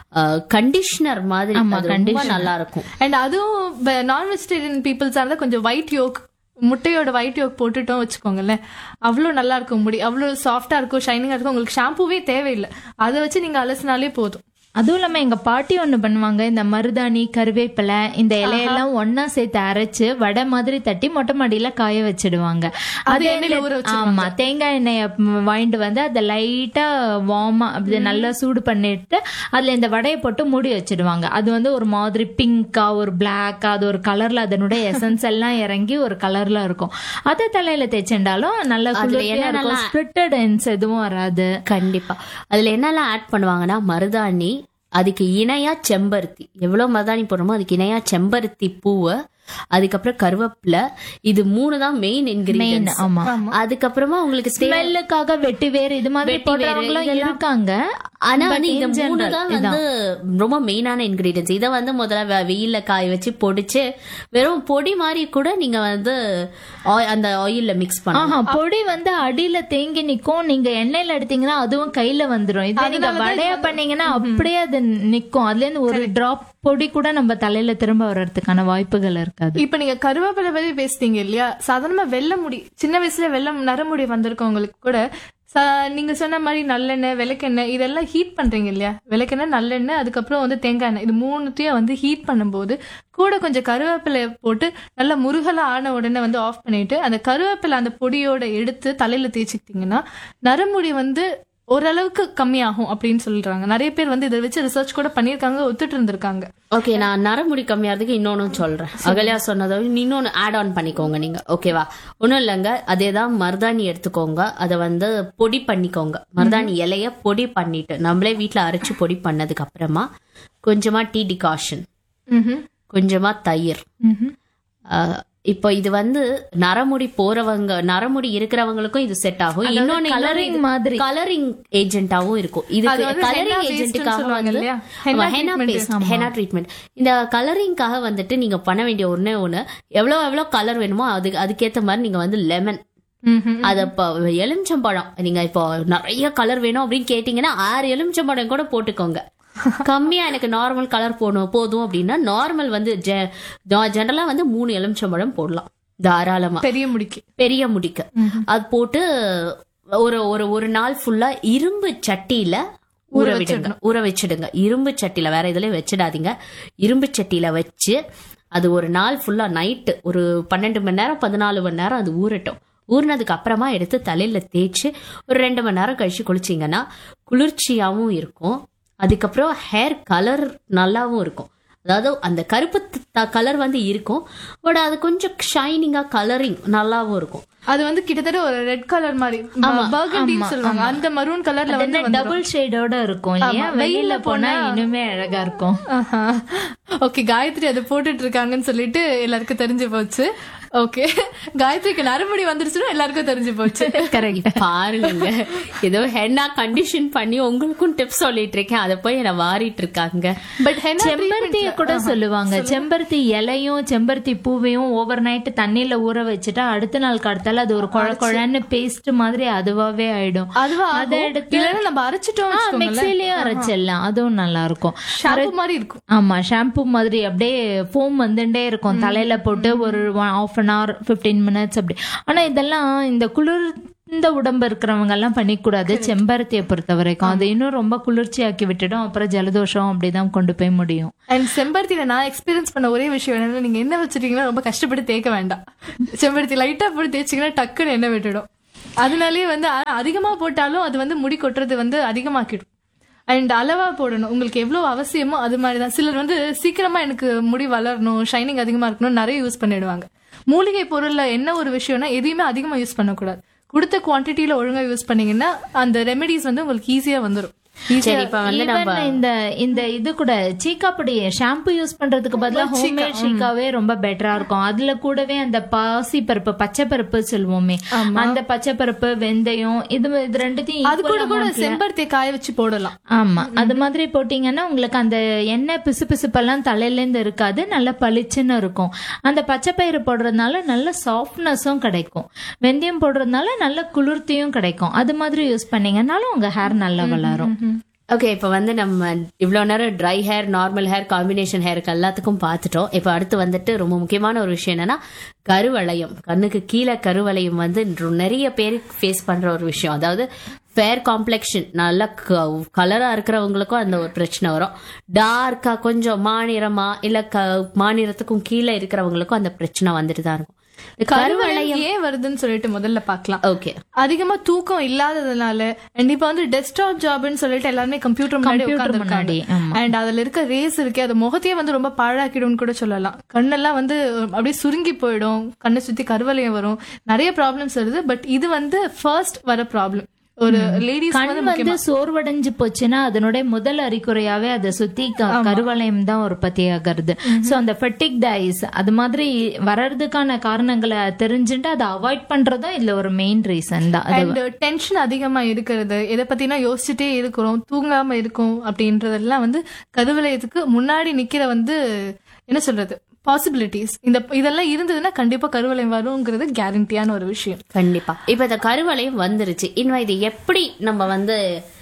கண்டிஷனர் மாதிரி அது ரொம்ப நல்லா இருக்கும் அண்ட் அதுவும் நான் வெஜிடேரியன் பீப்புள்ஸா இருந்தா கொஞ்சம் ஒயிட் யோக் முட்டையோட ஒயிட் யோக் போட்டுட்டோம் வச்சுக்கோங்களேன் அவ்வளோ நல்லா இருக்கும் முடி அவ்வளோ சாஃப்டா இருக்கும் ஷைனிங்கா இருக்கும் உங்களுக்கு ஷாம்பூவே தேவையில்லை அதை வச்சு நீங்க அலசினாலே போதும் அதுவும் இல்லாம எங்க பாட்டி ஒண்ணு பண்ணுவாங்க இந்த மருதாணி கருவேப்பிலை இந்த இலையெல்லாம் ஒண்ணா சேர்த்து அரைச்சு வடை மாதிரி தட்டி மொட்டை மாடியில காய வச்சிடுவாங்க அது எண்ணெயில ஊற வச்சிருவாங்க. ஆமா தேங்காய் எண்ணெய ம், வாங்கிட்டு வந்து அதை லைட்டா வார்மா அப்படி நல்லா சூடு பண்ணிட்டு அதுல இந்த வடையை போட்டு மூடி வச்சிடுவாங்க அது வந்து ஒரு மாதிரி பிங்கா ஒரு பிளாக்கா அது ஒரு கலர்ல அதனுடைய எசன்ஸ் எல்லாம் இறங்கி ஒரு கலர்ல இருக்கும் அதை தலையில தேய்ச்செண்டாலும் நல்ல குளிர்ச்சியா இருக்கும் ஸ்பிரிட்டட் என்ஸ் எதுவும் வராது கண்டிப்பா அதுல என்னெல்லாம் ஆட் பண்ணுவாங்கன்னா மருதாணி அதுக்கு இணையா செம்பருத்தி எவ்வளவு மருதாணி போடுறோமோ அதுக்கு இணையா செம்பருத்தி பூவு அதுக்கப்புறம் கருவேப்பிலை இது மூணு தான் மெயின் இன்கிரீடியன்ஸ் ஆமா அதுக்கப்புறமா உங்களுக்கு தே- ஸ்மெல்லுக்காக வெட்டி வேறு இது மாதிரி வெட்டி வேறு போடுறவங்களும் இதெல்லாம் இருக்காங்க ஆனா But வந்து இந்த in மூணு general, தான் வந்து ரொம்ப மெயினான இன்கிரீடியன்ஸ் இதை வந்து முதல்ல வெ- வெயில்ல காய வச்சு பொடிச்சு வெறும் பொடி மாதிரி கூட நீங்க வந்து oil- அந்த ஆயில்ல மிக்ஸ் பண்ணலாம் ஆஹா பொடி வந்து அடியில தேங்கி நிக்கும் நீங்க எண்ணெயில எடுத்தீங்கன்னா அதுவும் கையில வந்துரும் இதே நீங்க வடையா பண்ணீங்கன்னா அப்படியே அது நிக்கும் அதுல இருந்து ஒரு டிராப் பொடி கூட நம்ம தலையில திரும்ப வர்றதுக்கான வாய்ப்புகள் இருக்காது இப்ப நீங்க கருவேப்பிலை பத்தி பேசுறீங்க இல்லையா சாதாரணமா வெள்ளை முடி சின்ன வயசுல வெள்ளம் நரமுடி வந்திருக்கவங்களுக்கு கூட ச- நீங்க சொன்ன மாதிரி நல்லெண்ணெய் விளக்கெண்ணெய் இதெல்லாம் ஹீட் பண்றீங்க இல்லையா விளக்கெண்ணெய் நல்லெண்ணெய் அதுக்கப்புறம் வந்து தேங்காய் எண்ணெய் இது மூணுத்தையும் வந்து ஹீட் பண்ணும்போது கூட கொஞ்சம் கருவேப்பிலை போட்டு நல்லா முருகலா ஆன உடனே வந்து ஆஃப் பண்ணிட்டு அந்த கருவேப்பிலை அந்த பொடியோட எடுத்து தலையில தேய்ச்சிக்கிட்டீங்கன்னா நரமுடி வந்து ஓரளவுக்கு கம்மியாகும் அப்படின்னு சொல்றாங்க நிறைய பேர் வந்து இதை வச்சு ரிசர்ச் கூட பண்ணியிருக்காங்க ஒத்துட்டு இருந்திருக்காங்க ஓகே நான் நரமுடி கம்மியாகிறதுக்கு இன்னொன்னு சொல்றேன் அகல்யா சொன்னதை இன்னொன்னு ஆட் ஆன் பண்ணிக்கோங்க நீங்க ஓகேவா ஒன்றும் இல்லைங்க அதே தான் மருதாணி எடுத்துக்கோங்க அதை வந்து பொடி பண்ணிக்கோங்க மருதாணி இலைய பொடி பண்ணிட்டு நம்மளே வீட்ல அரைச்சு பொடி பண்ணதுக்கு அப்புறமா கொஞ்சமா டீ டிகாஷன் ம்ஹும். கொஞ்சமா தயிர் ம்ஹும். அஹ், இப்போ இது வந்து நரமுடி போறவங்க நரமுடி இருக்கிறவங்களுக்கும் இது செட் ஆகும் இன்னொன்னு coloring மாதிரி. கலரிங் ஏஜென்ட்டாவும் இருக்கும் அது இதுக்கு வந்து henna கலரிங் paste ன்னு ஏஜென்ட்டுக்காக சொல்லுவாங்க வந்து இல்லையா? henna henna treatment. Paste henna treatment இந்த கலரிங்காக வந்துட்டு நீங்க பண்ண வேண்டிய ஒண்ணே ஒண்ணு எவ்வளவு எவ்வளவு கலர் வேணுமோ அதுக்கு அதுக்கேத்த மாதிரி நீங்க வந்து லெமன் ம்ஹும். அத இப்போ எலுமிச்சம்பழம் நீங்க இப்போ நிறைய கலர் வேணும் அப்படின்னு கேட்டீங்கன்னா ஆறு எலுமிச்சம்பழம் கூட போட்டுக்கோங்க கம்மியா எனக்கு நார்மல் கலர் போடணும் போதும் அப்படின்னா நார்மல் வந்து ஜெனரலா வந்து மூணு எலுமிச்சம்பழம் போடலாம் தாராளமா பெரிய முடிக்கு பெரிய முடிக்க அது போட்டு ஒரு ஒரு ஒரு நாள் ஃபுல்லா இரும்பு சட்டியில ஊற விடுங்க ஊற வச்சிடுங்க இரும்பு சட்டியில வேற இதுலயும் வச்சிடாதீங்க இரும்பு சட்டியில வச்சு அது ஒரு நாள் ஃபுல்லா நைட்டு ஒரு பன்னெண்டு மணி நேரம் பதினாலு மணி நேரம் அது ஊறட்டும் ஊறினதுக்கு அப்புறமா எடுத்து தலையில தேய்ச்சி ஒரு ரெண்டு மணி நேரம் கழிச்சு குளிச்சிங்கன்னா குளிர்ச்சியாவும் இருக்கும் அதுக்கப்புறம் ஹேர் கலர் நல்லாவும் இருக்கும் அதாவது அந்த கருப்பு கலர் வந்து இருக்கும் பட் அது கொஞ்சம் ஷைனிங்கா கலரிங் நல்லாவும் இருக்கும் அது வந்து கிட்டத்தட்ட ஒரு ரெட் கலர் மாதிரி பர்கண்டின்னு சொல்லுவாங்க அந்த மரூன் கலர்ல வந்து டபுள் ஷேடோட இருக்கும் இல்லையா ஆமா, வெயில்ல வெயில்ல போனா போனா- இன்னுமே அழகா இருக்கும் ஓகே காயத்ரி அதை போட்டுட்டு இருக்காங்கன்னு சொல்லிட்டு எல்லாருக்கும் தெரிஞ்சு போச்சு ஓகே காயத்ரிக்கு நரம்படி வந்துருச்சுன்னா எல்லாருக்கும் தெரிஞ்சு போச்சு கரெக்ட் பாருங்க ஏதோ ஹென்னா கண்டிஷன் பண்ணி உங்களுக்கும் டிப்ஸ் சொல்லிட்டு இருக்கேன் அதை போய் என்ன வாரிட்டு இருக்காங்க பட் ஹென்னா செம்பருத்திய கூட சொல்லுவாங்க செம்பருத்தி இலையும் செம்பருத்தி பூவையும் ஓவர் நைட் தண்ணியில ஊற வச்சுட்டா அடுத்த நாள் கடத்தால அது ஒரு குழ குழன்னு பேஸ்ட் மாதிரி அதுவாவே ஆயிடும் அதுவா அதை ஆகும். எடுத்து இல்லைன்னா நம்ம அரைச்சிட்டோம் மிக்சிலயும் அரைச்சிடலாம் அதுவும் நல்லா இருக்கும் ஷாம்பு மாதிரி இருக்கும் ஆமா ஷாம்பு மாதிரி அப்படியே ஃபோம் வந்துட்டே இருக்கும் தலையில போட்டு ஒரு half an hour fifteen minutes அப்படி ஆனா இதெல்லாம் இந்த குளிர் இந்த உடம்பு இருக்கிறவங்க எல்லாம் பண்ணிக்கூடாது செம்பருத்தியை பொறுத்த வரைக்கும் அது இன்னும் ரொம்ப குளிர்ச்சியாக்கி விட்டுடும் அப்புறம் ஜலதோஷம் அப்படிதான் கொண்டு போய் முடியும் அண்ட் செம்பருத்தியில நான் எக்ஸ்பீரியன்ஸ் பண்ண ஒரே விஷயம் என்னன்னா நீங்க என்ன வச்சிருக்கீங்கன்னா ரொம்ப கஷ்டப்பட்டு தேய்க்க வேண்டாம் செம்பருத்தி லைட்டா போட்டு தேய்ச்சிங்கன்னா டக்குன்னு எண்ணெய் விட்டுடும் அதனாலேயே வந்து அ- அதிகமா போட்டாலும் அது வந்து முடி கொட்டுறது வந்து அதிகமாக்கிடும் அண்ட் அளவா போடணும் உங்களுக்கு எவ்வளவு அவசியமோ அது மாதிரி தான் சிலர் வந்து சீக்கிரமா எனக்கு முடி வளரணும் ஷைனிங் அதிகமா இருக்கணும் நிறைய யூஸ் பண்ணிடுவாங்க மூலிகை பொருள்ல என்ன ஒரு விஷயம்னா எதையுமே அதிகமா யூஸ் பண்ணக்கூடாது கொடுத்த குவான்டிட்டியில ஒழுங்கா யூஸ் பண்ணீங்கன்னா அந்த ரெமெடிஸ் வந்து உங்களுக்கு ஈஸியா வந்துடும் சரி இப்ப வந்து நம்ம Even இந்த இந்த இது கூட சீக்கா பொடி ஷாம்பு யூஸ் பண்றதுக்கு பதிலா ஹோம்மேட் சீக்காவே ரொம்ப பெட்டரா இருக்கும் அதுல கூடவே அந்த பாசி பருப்பு பச்சை பருப்பு சொல்லுவோமே அந்த பச்சை பருப்பு வெந்தயம் இது இது ரெண்டுத்தையும் அது கூட equal கூட amount ல- செம்பருத்தியை காய வச்சு போடலாம் ஆமா அது மாதிரி போட்டீங்கன்னா உங்களுக்கு அந்த எண்ணெய் பிசு பிசுப்பெல்லாம் தலையில இருந்து இருக்காது நல்லா பளிச்சுன்னு இருக்கும் அந்த பச்சை பயிறு போடுறதுனால நல்ல சாஃப்ட்னஸும் கிடைக்கும் வெந்தயம் போடுறதுனால நல்ல குளிர்த்தியும் கிடைக்கும் அது மாதிரி யூஸ் பண்ணீங்கன்னாலும் உங்க ஹேர் நல்லா வளரும் ஓகே இப்போ வந்து நம்ம இவ்வளோ நேரம் dry hair normal hair combination ஹேருக்கு எல்லாத்துக்கும் பார்த்துட்டோம் இப்போ அடுத்து வந்துட்டு ரொம்ப முக்கியமான ஒரு விஷயம் என்னன்னா கருவளையம் கண்ணுக்கு கீழே கருவளையம் வந்து நொ- நிறைய பேர் ஃபேஸ் பண்ற ஒரு விஷயம் அதாவது ஃபேர் காம்ப்ளெக்ஷன் நல்ல கலரா இருக்கிறவங்களுக்கும் அந்த ஒரு பிரச்சனை வரும் டார்க்கா கொஞ்சம் மாநிறமா இல்ல க மாநிறத்துக்கும் கீழே இருக்கிறவங்களுக்கும் அந்த பிரச்சனை வந்துட்டு தான் இருக்கும் இந்த கருவளையம் ஏன் வருதுன்னு சொல்லிட்டு முதல்ல பார்க்கலாம் ஓகே அதிகமா தூக்கம் இல்லாததுனால அண்ட் இப்ப வந்து டெஸ்க்டாப் ஜாப்னு சொல்லிட்டு எல்லாருமே கம்ப்யூட்டர் முன்னாடி Computer உட்கார்ந்துருக்காங்க முன்னாடி, ஆமா. அண்ட் அதுல இருக்க ரேஸ் இருக்கே அது முகத்தையே வந்து ரொம்ப பாழாக்கிடும்னு கூட சொல்லலாம் கண்ணெல்லாம் வந்து அப்படியே சுருங்கி போயிடும் கண்ணை சுத்தி கருவளையம் வரும் நிறைய ப்ராப்ளம்ஸ் வருது பட் இது வந்து ஃபர்ஸ்ட் வர ப்ராப்ளம் ஒரு லேடிஸ் கண் வந்து வந்து முக்கியமா சோர்வடைஞ்சு போச்சுன்னா அதனுடைய முதல் அறிகுறியாவே அதை சுத்தி க- கருவளையம் தான் உற்பத்தி ஆகிறது சோ அந்த ஃபெட்டிக் டைஸ் அது மாதிரி வர்றதுக்கான காரணங்களை தெரிஞ்சுட்டு அதை அவாய்ட் பண்றதும் இதுல ஒரு மெயின் ரீசன் தான் அது அண்ட் டென்ஷன் அதிகமா இருக்கிறது எதை பத்தினா யோசிச்சுட்டே இருக்கிறோம் தூங்காம இருக்கும் அப்படின்றதெல்லாம் வந்து கருவளையத்துக்கு முன்னாடி நிக்கிற வந்து என்ன சொல்றது பாசிபிலிட்டிஸ் இந்த இதெல்லாம் இருந்ததுன்னா கண்டிப்பா கருவளையம் வருங்கிறது கேரண்டியான ஒரு விஷயம் கண்டிப்பா இப்ப இந்த கருவளையம் வந்துருச்சு இன்னும் இது எப்படி நம்ம வந்து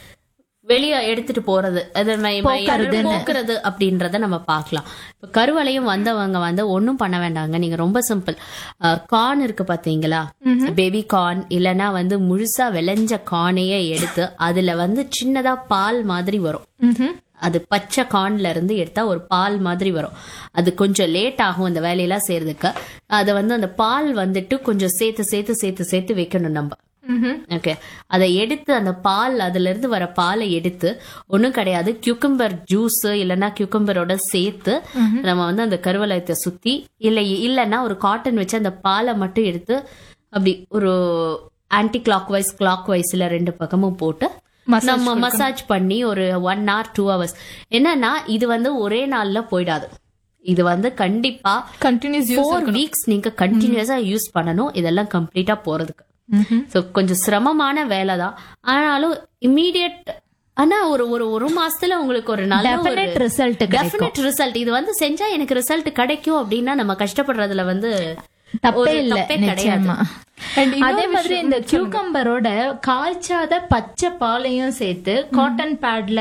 வெளியே எடுத்துட்டு போறது அது நம்ம இப்ப போக்குறது அப்படின்றத நம்ம பார்க்கலாம் இப்ப கருவளையம் வந்தவங்க வந்து ஒண்ணும் பண்ண வேண்டாங்க நீங்க ரொம்ப சிம்பிள் கார்ன் இருக்கு பாத்தீங்களா பேபி கார்ன் இல்லனா வந்து முழுசா விளைஞ்ச கார்னையே எடுத்து அதுல வந்து சின்னதா பால் மாதிரி வரும் அது பச்சை கார்ன்ல இருந்து எடுத்தா ஒரு பால் மாதிரி வரும் அது கொஞ்சம் லேட் ஆகும் அந்த வேலையெல்லாம் செய்யறதுக்கு அதை வந்து அந்த பால் வந்துட்டு கொஞ்சம் சேர்த்து சேர்த்து சேர்த்து சேர்த்து வைக்கணும் நம்ம ஓகே அதை எடுத்து அந்த பால் அதுல இருந்து வர பாலை எடுத்து ஒண்ணும் கிடையாது கியூக்கம்பர் ஜூஸ் இல்லைன்னா கியூக்கம்பரோட சேர்த்து நம்ம வந்து அந்த கருவலயத்தை சுத்தி இல்லை இல்லைன்னா ஒரு காட்டன் வச்சு அந்த பாலை மட்டும் எடுத்து அப்படி ஒரு ஆன்டி கிளாக் வைஸ் கிளாக் வைஸ்ல ரெண்டு பக்கமும் போட்டு நம்ம மசாஜ் பண்ணி ஒரு ஒன் hour டூ ஹவர்ஸ் என்னன்னா இது வந்து ஒரே நாள்ல போயிடாது இது வந்து கண்டிப்பா கண்டினியூஸ் ஃபோர் வீக்ஸ் நீங்க கண்டினியூஸா யூஸ் பண்ணணும் இதெல்லாம் கம்ப்ளீட்டா போறதுக்கு சோ கொஞ்சம் சிரமமான வேலை தான் ஆனாலும் இம்மீடியட் ஆனா ஒரு ஒரு ஒரு மாசத்துல உங்களுக்கு ஒரு நல்ல ஒரு Definite result கிடைக்கும். டெஃபினட் ரிசல்ட் இது வந்து செஞ்சா எனக்கு ரிசல்ட் கிடைக்கும் அப்படின்னா நம்ம கஷ்டப்படுறதுல வந்து தப்பே ஒரு இல்ல தப்பே கிடையாது நிச்சயமா And இன்னொரு அதே மாதிரி விஷயம் இந்த கியூக்கம்பரோட காய்ச்சாத பச்சை பாலையும் சேர்த்து காட்டன் பேட்ல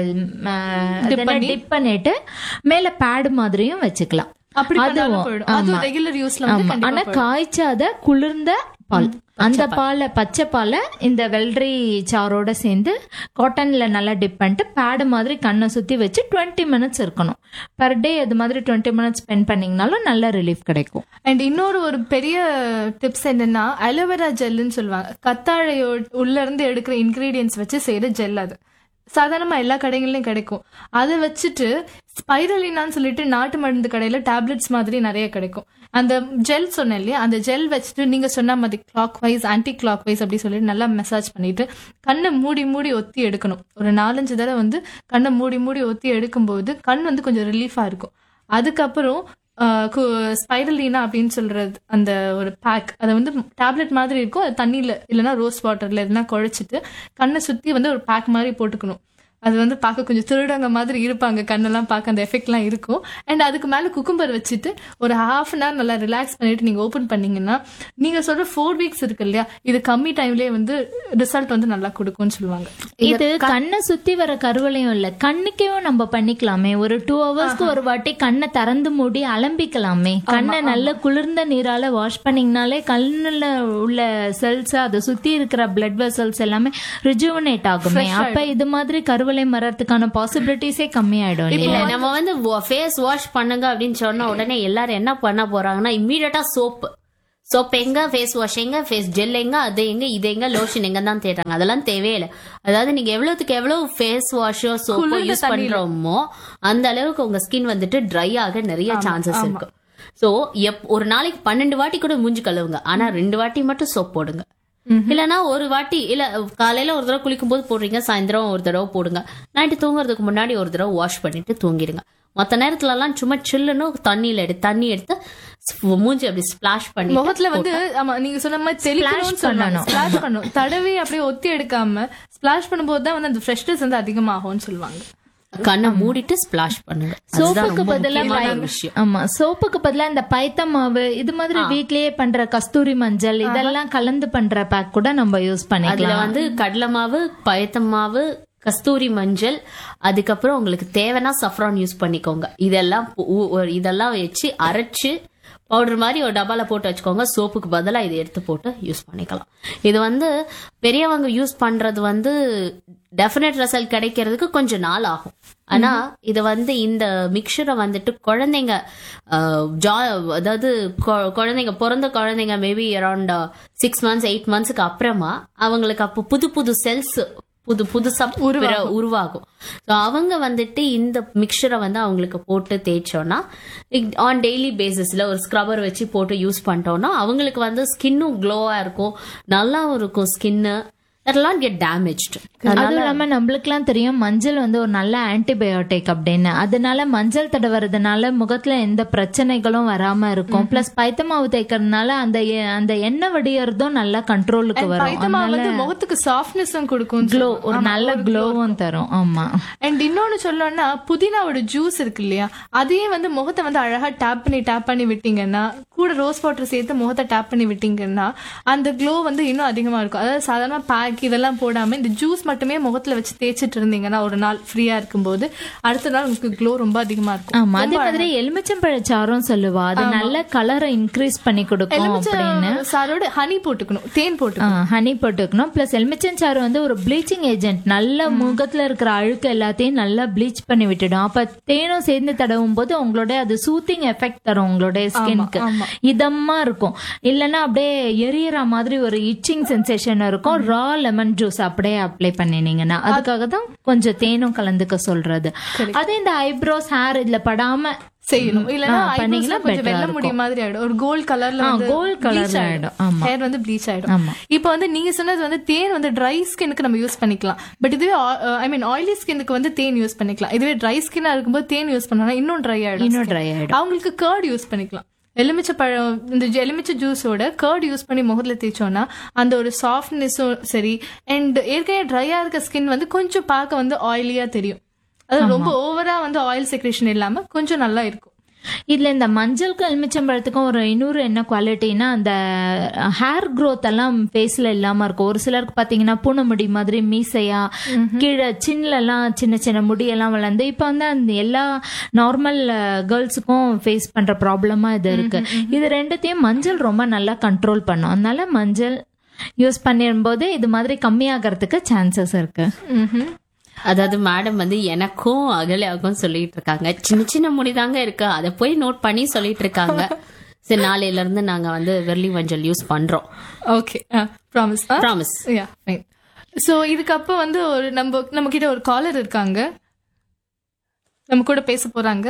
டிப் பண்ணிட்டு மேல பேட் மாதிரியும் வச்சுக்கலாம் அப்படி பண்ணாலும் அதுவும், போயிடும் அது ஆமா. ரெகுலர் யூஸ்ல வந்து ஆமா கண்டிப்பா ஆனா காய்ச்சாத குளிர்ந்த பால் அந்த பாலை பச்சை பாலை இந்த வெள்ளரி சாரோட சேர்ந்து காட்டன்ல நல்லா டிப் பண்ணிட்டு பேடு மாதிரி கண்ணை சுத்தி வச்சு டுவெண்ட்டி மினிட்ஸ் இருக்கணும் பர் டே அது மாதிரி டுவெண்ட்டி மினிட்ஸ் ஸ்பெண்ட் பண்ணீங்கனாலும் நல்ல ரிலீஃப் கிடைக்கும் அண்ட் இன்னொரு ஒரு பெரிய டிப்ஸ் என்னன்னா அலோவேரா ஜெல்லுன்னு சொல்லுவாங்க கத்தாழையோ உள்ள இருந்து எடுக்கிற இன்கிரீடியன்ஸ் வச்சு செய்யற ஜெல் அது சாதாரணமா எல்லா கடைகள்லயும் கிடைக்கும் அதை வச்சுட்டு ஸ்பைரலினான்னு சொல்லிட்டு நாட்டு மருந்து கடையில டேப்லெட்ஸ் மாதிரி நிறைய கிடைக்கும் அந்த ஜெல் சொன்னேன் இல்லையா அந்த ஜெல் வச்சுட்டு நீங்க சொன்ன மாதிரி clockwise anticlockwise அப்படி சொல்லிட்டு நல்லா மசாஜ் பண்ணிட்டு கண்ணை மூடி மூடி ஒத்தி எடுக்கணும் ஒரு நாலஞ்சு தடவை வந்து கண்ணை மூடி மூடி ஒத்தி எடுக்கும்போது கண் வந்து கொஞ்சம் ரிலீஃபா இருக்கும் அதுக்கப்புறம் ஸ்பைரலீனா அப்படின்னு சொல்றது அந்த ஒரு பேக் அதை வந்து டேப்லெட் மாதிரி இருக்கும் அது தண்ணியில இல்லைன்னா ரோஸ் வாட்டர்ல எதுனா குழைச்சிட்டு கண்ணை சுத்தி வந்து ஒரு பேக் மாதிரி போட்டுக்கணும் அது வந்து பார்க்க கொஞ்சம் திருடங்க மாதிரி இருப்பாங்க கண்ணெல்லாம் பார்க்க அந்த எஃபெக்ட்லாம் இருக்கும் அண்ட் அதுக்கு மேலே குக்கும்பர் வச்சுட்டு ஒரு ஹாஃப் அன் ஹவர் நல்லா ரிலாக்ஸ் பண்ணிட்டு நீங்கள் ஓப்பன் பண்ணீங்கன்னா நீங்கள் சொல்ற ஃபோர் வீக்ஸ் இருக்கு இல்லையா இது கம்மி டைம்லேயே வந்து ரிசல்ட் வந்து நல்லா கொடுக்கும்னு சொல்லுவாங்க இது கண்ணை சுத்தி வர கருவளையும் இல்ல கண்ணுக்கையும் நம்ம பண்ணிக்கலாமே ஒரு டூ ஹவர்ஸ்க்கு ஒரு வாட்டி கண்ணை திறந்து மூடி அலம்பிக்கலாமே கண்ணை நல்ல குளிர்ந்த நீரால வாஷ் பண்ணீங்கனாலே கண்ணுல உள்ள செல்ஸ் அதை சுத்தி இருக்கிற பிளட் வெசல்ஸ் எல்லாமே ரிஜுவனேட் ஆகுமே அப்ப இது மாதிரி கருவளை மரத்துக்கான பாசிபிலிட்டிஸே கம்மியாயிடும் இல்ல இல்லையா நம்ம வந்து ஃபேஸ் வாஷ் பண்ணுங்க அப்படின்னு சொன்ன உடனே எல்லாரும் என்ன பண்ண போறாங்கன்னா இம்மீடியட்டா சோப் சோப் எங்க ஃபேஸ் வாஷ் எங்க ஃபேஸ் ஜெல் எங்க அது எங்க இது எங்க லோஷன் எங்க தான் தேடுறாங்க அதெல்லாம் தேவையில்லை அதாவது நீங்க எவ்வளவுக்கு எவ்வளவு ஃபேஸ் வாஷோ சோப்போ குளிர்ந்த யூஸ் பண்றோமோ அந்த அளவுக்கு உங்க ஸ்கின் வந்துட்டு ட்ரை ஆக நிறைய சான்சஸ் இருக்கு சோ எப் ஒரு நாளைக்கு பன்னெண்டு வாட்டி கூட மூஞ்சி கழுவுங்க ஆனா ரெண்டு வாட்டி மட்டும் சோப் போடுங்க இல்லனா ஒரு வாட்டி இல்ல காலையில ஒரு தடவை குளிக்கும் போது போடுறீங்க சாயந்தரம் ஒரு தடவை போடுங்க நைட்டு தூங்குறதுக்கு முன்னாடி ஒரு தடவை வாஷ் பண்ணிட்டு தூங்கிடுங்க மத்த நேரத்துல எல்லாம் சும்மா சில்லுன்னு தண்ணியில எடுத்து தண்ணி எடுத்து ஸ்- மூஞ்சி அப்படி ஸ்பிளாஷ் பண்ணி முகத்துல வந்து ஆமா நீங்க சொன்ன மாதிரி தெளிக்கணும்னு சொல்லணும் ஸ்பிளாஷ் பண்ணும் தடவி அப்படியே ஒத்தி எடுக்காம ஸ்பிளாஷ் பண்ணும்போது தான் வந்து அந்த ஃப்ரெஷ்னஸ் வந்து அதிகமாகும்னு சொல்லுவாங்க கண்ணை மூடிட்டு ஸ்பிளாஷ் பண்ணுங்க அதுதான் சோப்புக்கு ரொம்ப பதிலா முக்கியமான பை- விஷயம் ஆமா சோப்புக்கு பதிலா இந்த பைத்த மாவு இது மாதிரி வீட்லயே பண்ற கஸ்தூரி மஞ்சள் இதெல்லாம் கலந்து பண்ற பேக் கூட நம்ம யூஸ் அதுல பண்ணிக்கலாம் வந்து கடலை மாவு பயத்தம் மாவு கஸ்தூரி மஞ்சள் அதுக்கப்புறம் உங்களுக்கு தேவைன்னா சஃப்ரான் யூஸ் பண்ணிக்கோங்க இதெல்லாம் பு- உ- ஒரு இதெல்லாம் வச்சு அரைச்சு பவுடர் மாதிரி ஒரு டப்பால போட்டு வச்சுக்கோங்க சோப்புக்கு பதிலா இதை எடுத்து போட்டு யூஸ் பண்ணிக்கலாம் இது வந்து பெரியவங்க யூஸ் பண்றது வந்து டெஃபினட் ரிசல்ட் கிடைக்கிறதுக்கு கொஞ்சம் நாள் ஆகும் ஆனா இது வந்து இந்த மிக்சரை வந்துட்டு குழந்தைங்க அஹ், ஜா அதாவது கொ- குழந்தைங்க பிறந்த குழந்தைங்க maybe around six months eight மந்த்ஸ்க்கு அப்புறமா அவங்களுக்கு அப்போ புது புது செல்ஸ் புது புதுசா பிற- உருவாகும் ஸோ அவங்க வந்துட்டு இந்த மிக்சரை வந்து அவங்களுக்கு போட்டு தேய்ச்சோம்னா ஆன் டெய்லி பேசிஸ்ல ஒரு ஸ்க்ரப்பர் வச்சு போட்டு யூஸ் பண்ணிட்டோம்னா அவங்களுக்கு வந்து ஸ்கின்னும் க்ளோவா இருக்கும் நல்லாவும் இருக்கும் ஸ்கின்னு அதெல்லாம் கெட் டேமேஜ்டு அதுவும் இல்லாம நம்மளுக்குலாம் தெரியும் மஞ்சள் வந்து ஒரு நல்ல ஆன்டிபயோட்டிக் அப்படின்னு அதனால மஞ்சள் தடவுறதுனால முகத்துல எந்த பிரச்சனைகளும் வராம இருக்கும் பிளஸ் பைத்த மாவு தேய்க்கறதுனால அந்த எ- அந்த எண்ணெய் வடியறதும் நல்லா கண்ட்ரோலுக்கு வரும் பைத்தமா வந்து முகத்துக்கு சாஃப்ட்னஸும் கொடுக்கும் க்ளோ ஒரு நல்ல க்ளோவும் தரும் ஆமா அண்ட் இன்னொன்னு சொல்லணும்னா புதினாவோட ஜூஸ் இருக்கு இல்லையா அதையே வந்து முகத்தை வந்து அழகா டேப் பண்ணி டேப் பண்ணி விட்டீங்கன்னா கூட ரோஸ் வாட்டர் சேர்த்து முகத்தை டேப் பண்ணி விட்டீங்கன்னா அந்த க்ளோ வந்து இன்னும் அதிகமா இருக்கும் அதாவது சாதாரண பேக் இதெல்லாம் போடாம இந்த ஜூஸ் மட்டுமே முகத்துல வச்சு தேய்ச்சிட்டு இருந்தீங்கன்னா ஒரு நாள் ஃப்ரீயா இருக்கும்போது அடுத்த நாள் உங்களுக்கு க்ளோ ரொம்ப அதிகமா இருக்கும் ஆமா அதே மாதிரி எலுமிச்சம்பழச்சாரும் சொல்லுவா அது நல்ல கலரை இன்க்ரீஸ் பண்ணி கொடுக்கும் அப்படின்னு எலுமிச்சை சாரோட ஹனி போட்டுக்கணும் தேன் போட்டுக்கணும் ஹனி போட்டுக்கணும் பிளஸ் எலுமிச்சஞ்சாறு வந்து ஒரு ப்ளீச்சிங் ஏஜென்ட் நல்ல முகத்துல இருக்கிற அழுக்கு எல்லாத்தையும் நல்லா ப்ளீச் பண்ணி விட்டுடும் அப்ப தேனும் சேர்ந்து தடவும் போது உங்களோட அது சூத்திங் எஃபெக்ட் தரும் உங்களுடைய ஸ்கின்க்கு இதமா இருக்கும் இல்லைன்னா அப்படியே எரியற மாதிரி ஒரு இச்சிங் சென்சேஷன் இருக்கும் ரா லெமன் ஜூஸ் அப்படியே அப்ளை பண்ணினீங்கன்னா அதுக்காக தான் கொஞ்சம் தேனும் கலந்துக்க சொல்றது அதே இந்த ஐப்ரோஸ் ஹேர் இதுல படாம செய்யணும் இல்லன்னா ஆ, பண்ணீங்கன்னா eyebrows கொஞ்சம் better-ஆ வெள்ளை முடி மாதிரி ஆயிடும் ஒரு கோல்ட் கலர்ல ஆ, வந்து gold colourல bleach ஆயிடும். ஆமா. ஹேர் வந்து ப்ளீச் ஆயிடும் ஆமா. இப்போ வந்து நீங்க சொன்னது வந்து தேன் வந்து ட்ரை ஸ்கின்னுக்கு நம்ம யூஸ் பண்ணிக்கலாம் பட் இதுவே ஐ மீன் ஆயிலி ஸ்கின்னுக்கு வந்து தேன் யூஸ் பண்ணிக்கலாம் இதுவே ட்ரை ஸ்கின்னா இருக்கும்போது தேன் யூஸ் பண்ணா இன்னும் ட்ரை ஆயிடும் இன்னும் skin. dry ஆயிடும். அவங்களுக்கு கர்ட் யூஸ் பண்ணிக்கலாம் எலுமிச்சை பழம் இந்த ஜ- எலுமிச்சை ஜூஸோட கர்ட் யூஸ் பண்ணி முகத்துல தேய்ச்சோம்னா அந்த ஒரு சாஃப்ட்னஸும் சரி அண்ட் ஏற்கனவே ட்ரையா இருக்க ஸ்கின் வந்து கொஞ்சம் பார்க்க வந்து ஆயிலியா தெரியும் அது ரொம்ப ஓவரா வந்து ஆயில் செக்ரேஷன் இல்லாம கொஞ்சம் நல்லா இருக்கும் இதுல இந்த மஞ்சளுக்கும் எலுமிச்சம்பழத்துக்கும் ஒரு இன்னொரு என்ன குவாலிட்டினா அந்த ஹேர் growth எல்லாம் ஃபேஸ்ல இல்லாம இருக்கும் ஒரு சிலருக்கு பாத்தீங்கன்னா பூனை முடி மாதிரி மீசையா கீழே சின்ல எல்லாம் சின்ன சின்ன முடியெல்லாம் வளர்ந்து இப்ப வந்து அந்த எல்லா நார்மல் கேர்ள்ஸுக்கும் ஃபேஸ் பண்ற ப்ராப்ளமா இது இருக்கு இது ரெண்டுத்தையும் மஞ்சள் ரொம்ப நல்லா கண்ட்ரோல் பண்ணும் அதனால மஞ்சள் யூஸ் பண்ணிடும்போது இது மாதிரி கம்மியாகிறதுக்கு சான்சஸ் இருக்கு அதாவது மேடம் வந்து எனக்கும் அகலியாகும் சொல்லிட்டு இருக்காங்க சின்ன சின்ன முடிதாங்க இருக்கு அதை போய் நோட் பண்ணி சொல்லிட்டு இருக்காங்க சரி நாளையில இருந்து நாங்க வந்து வெர்லி மஞ்சள் யூஸ் பண்றோம் okay promise promise yeah fine so இதுக்கப்புறம் வந்து ஒரு நம்ம நம்ம கிட்ட ஒரு காலர் இருக்காங்க நம்ம கூட பேச போறாங்க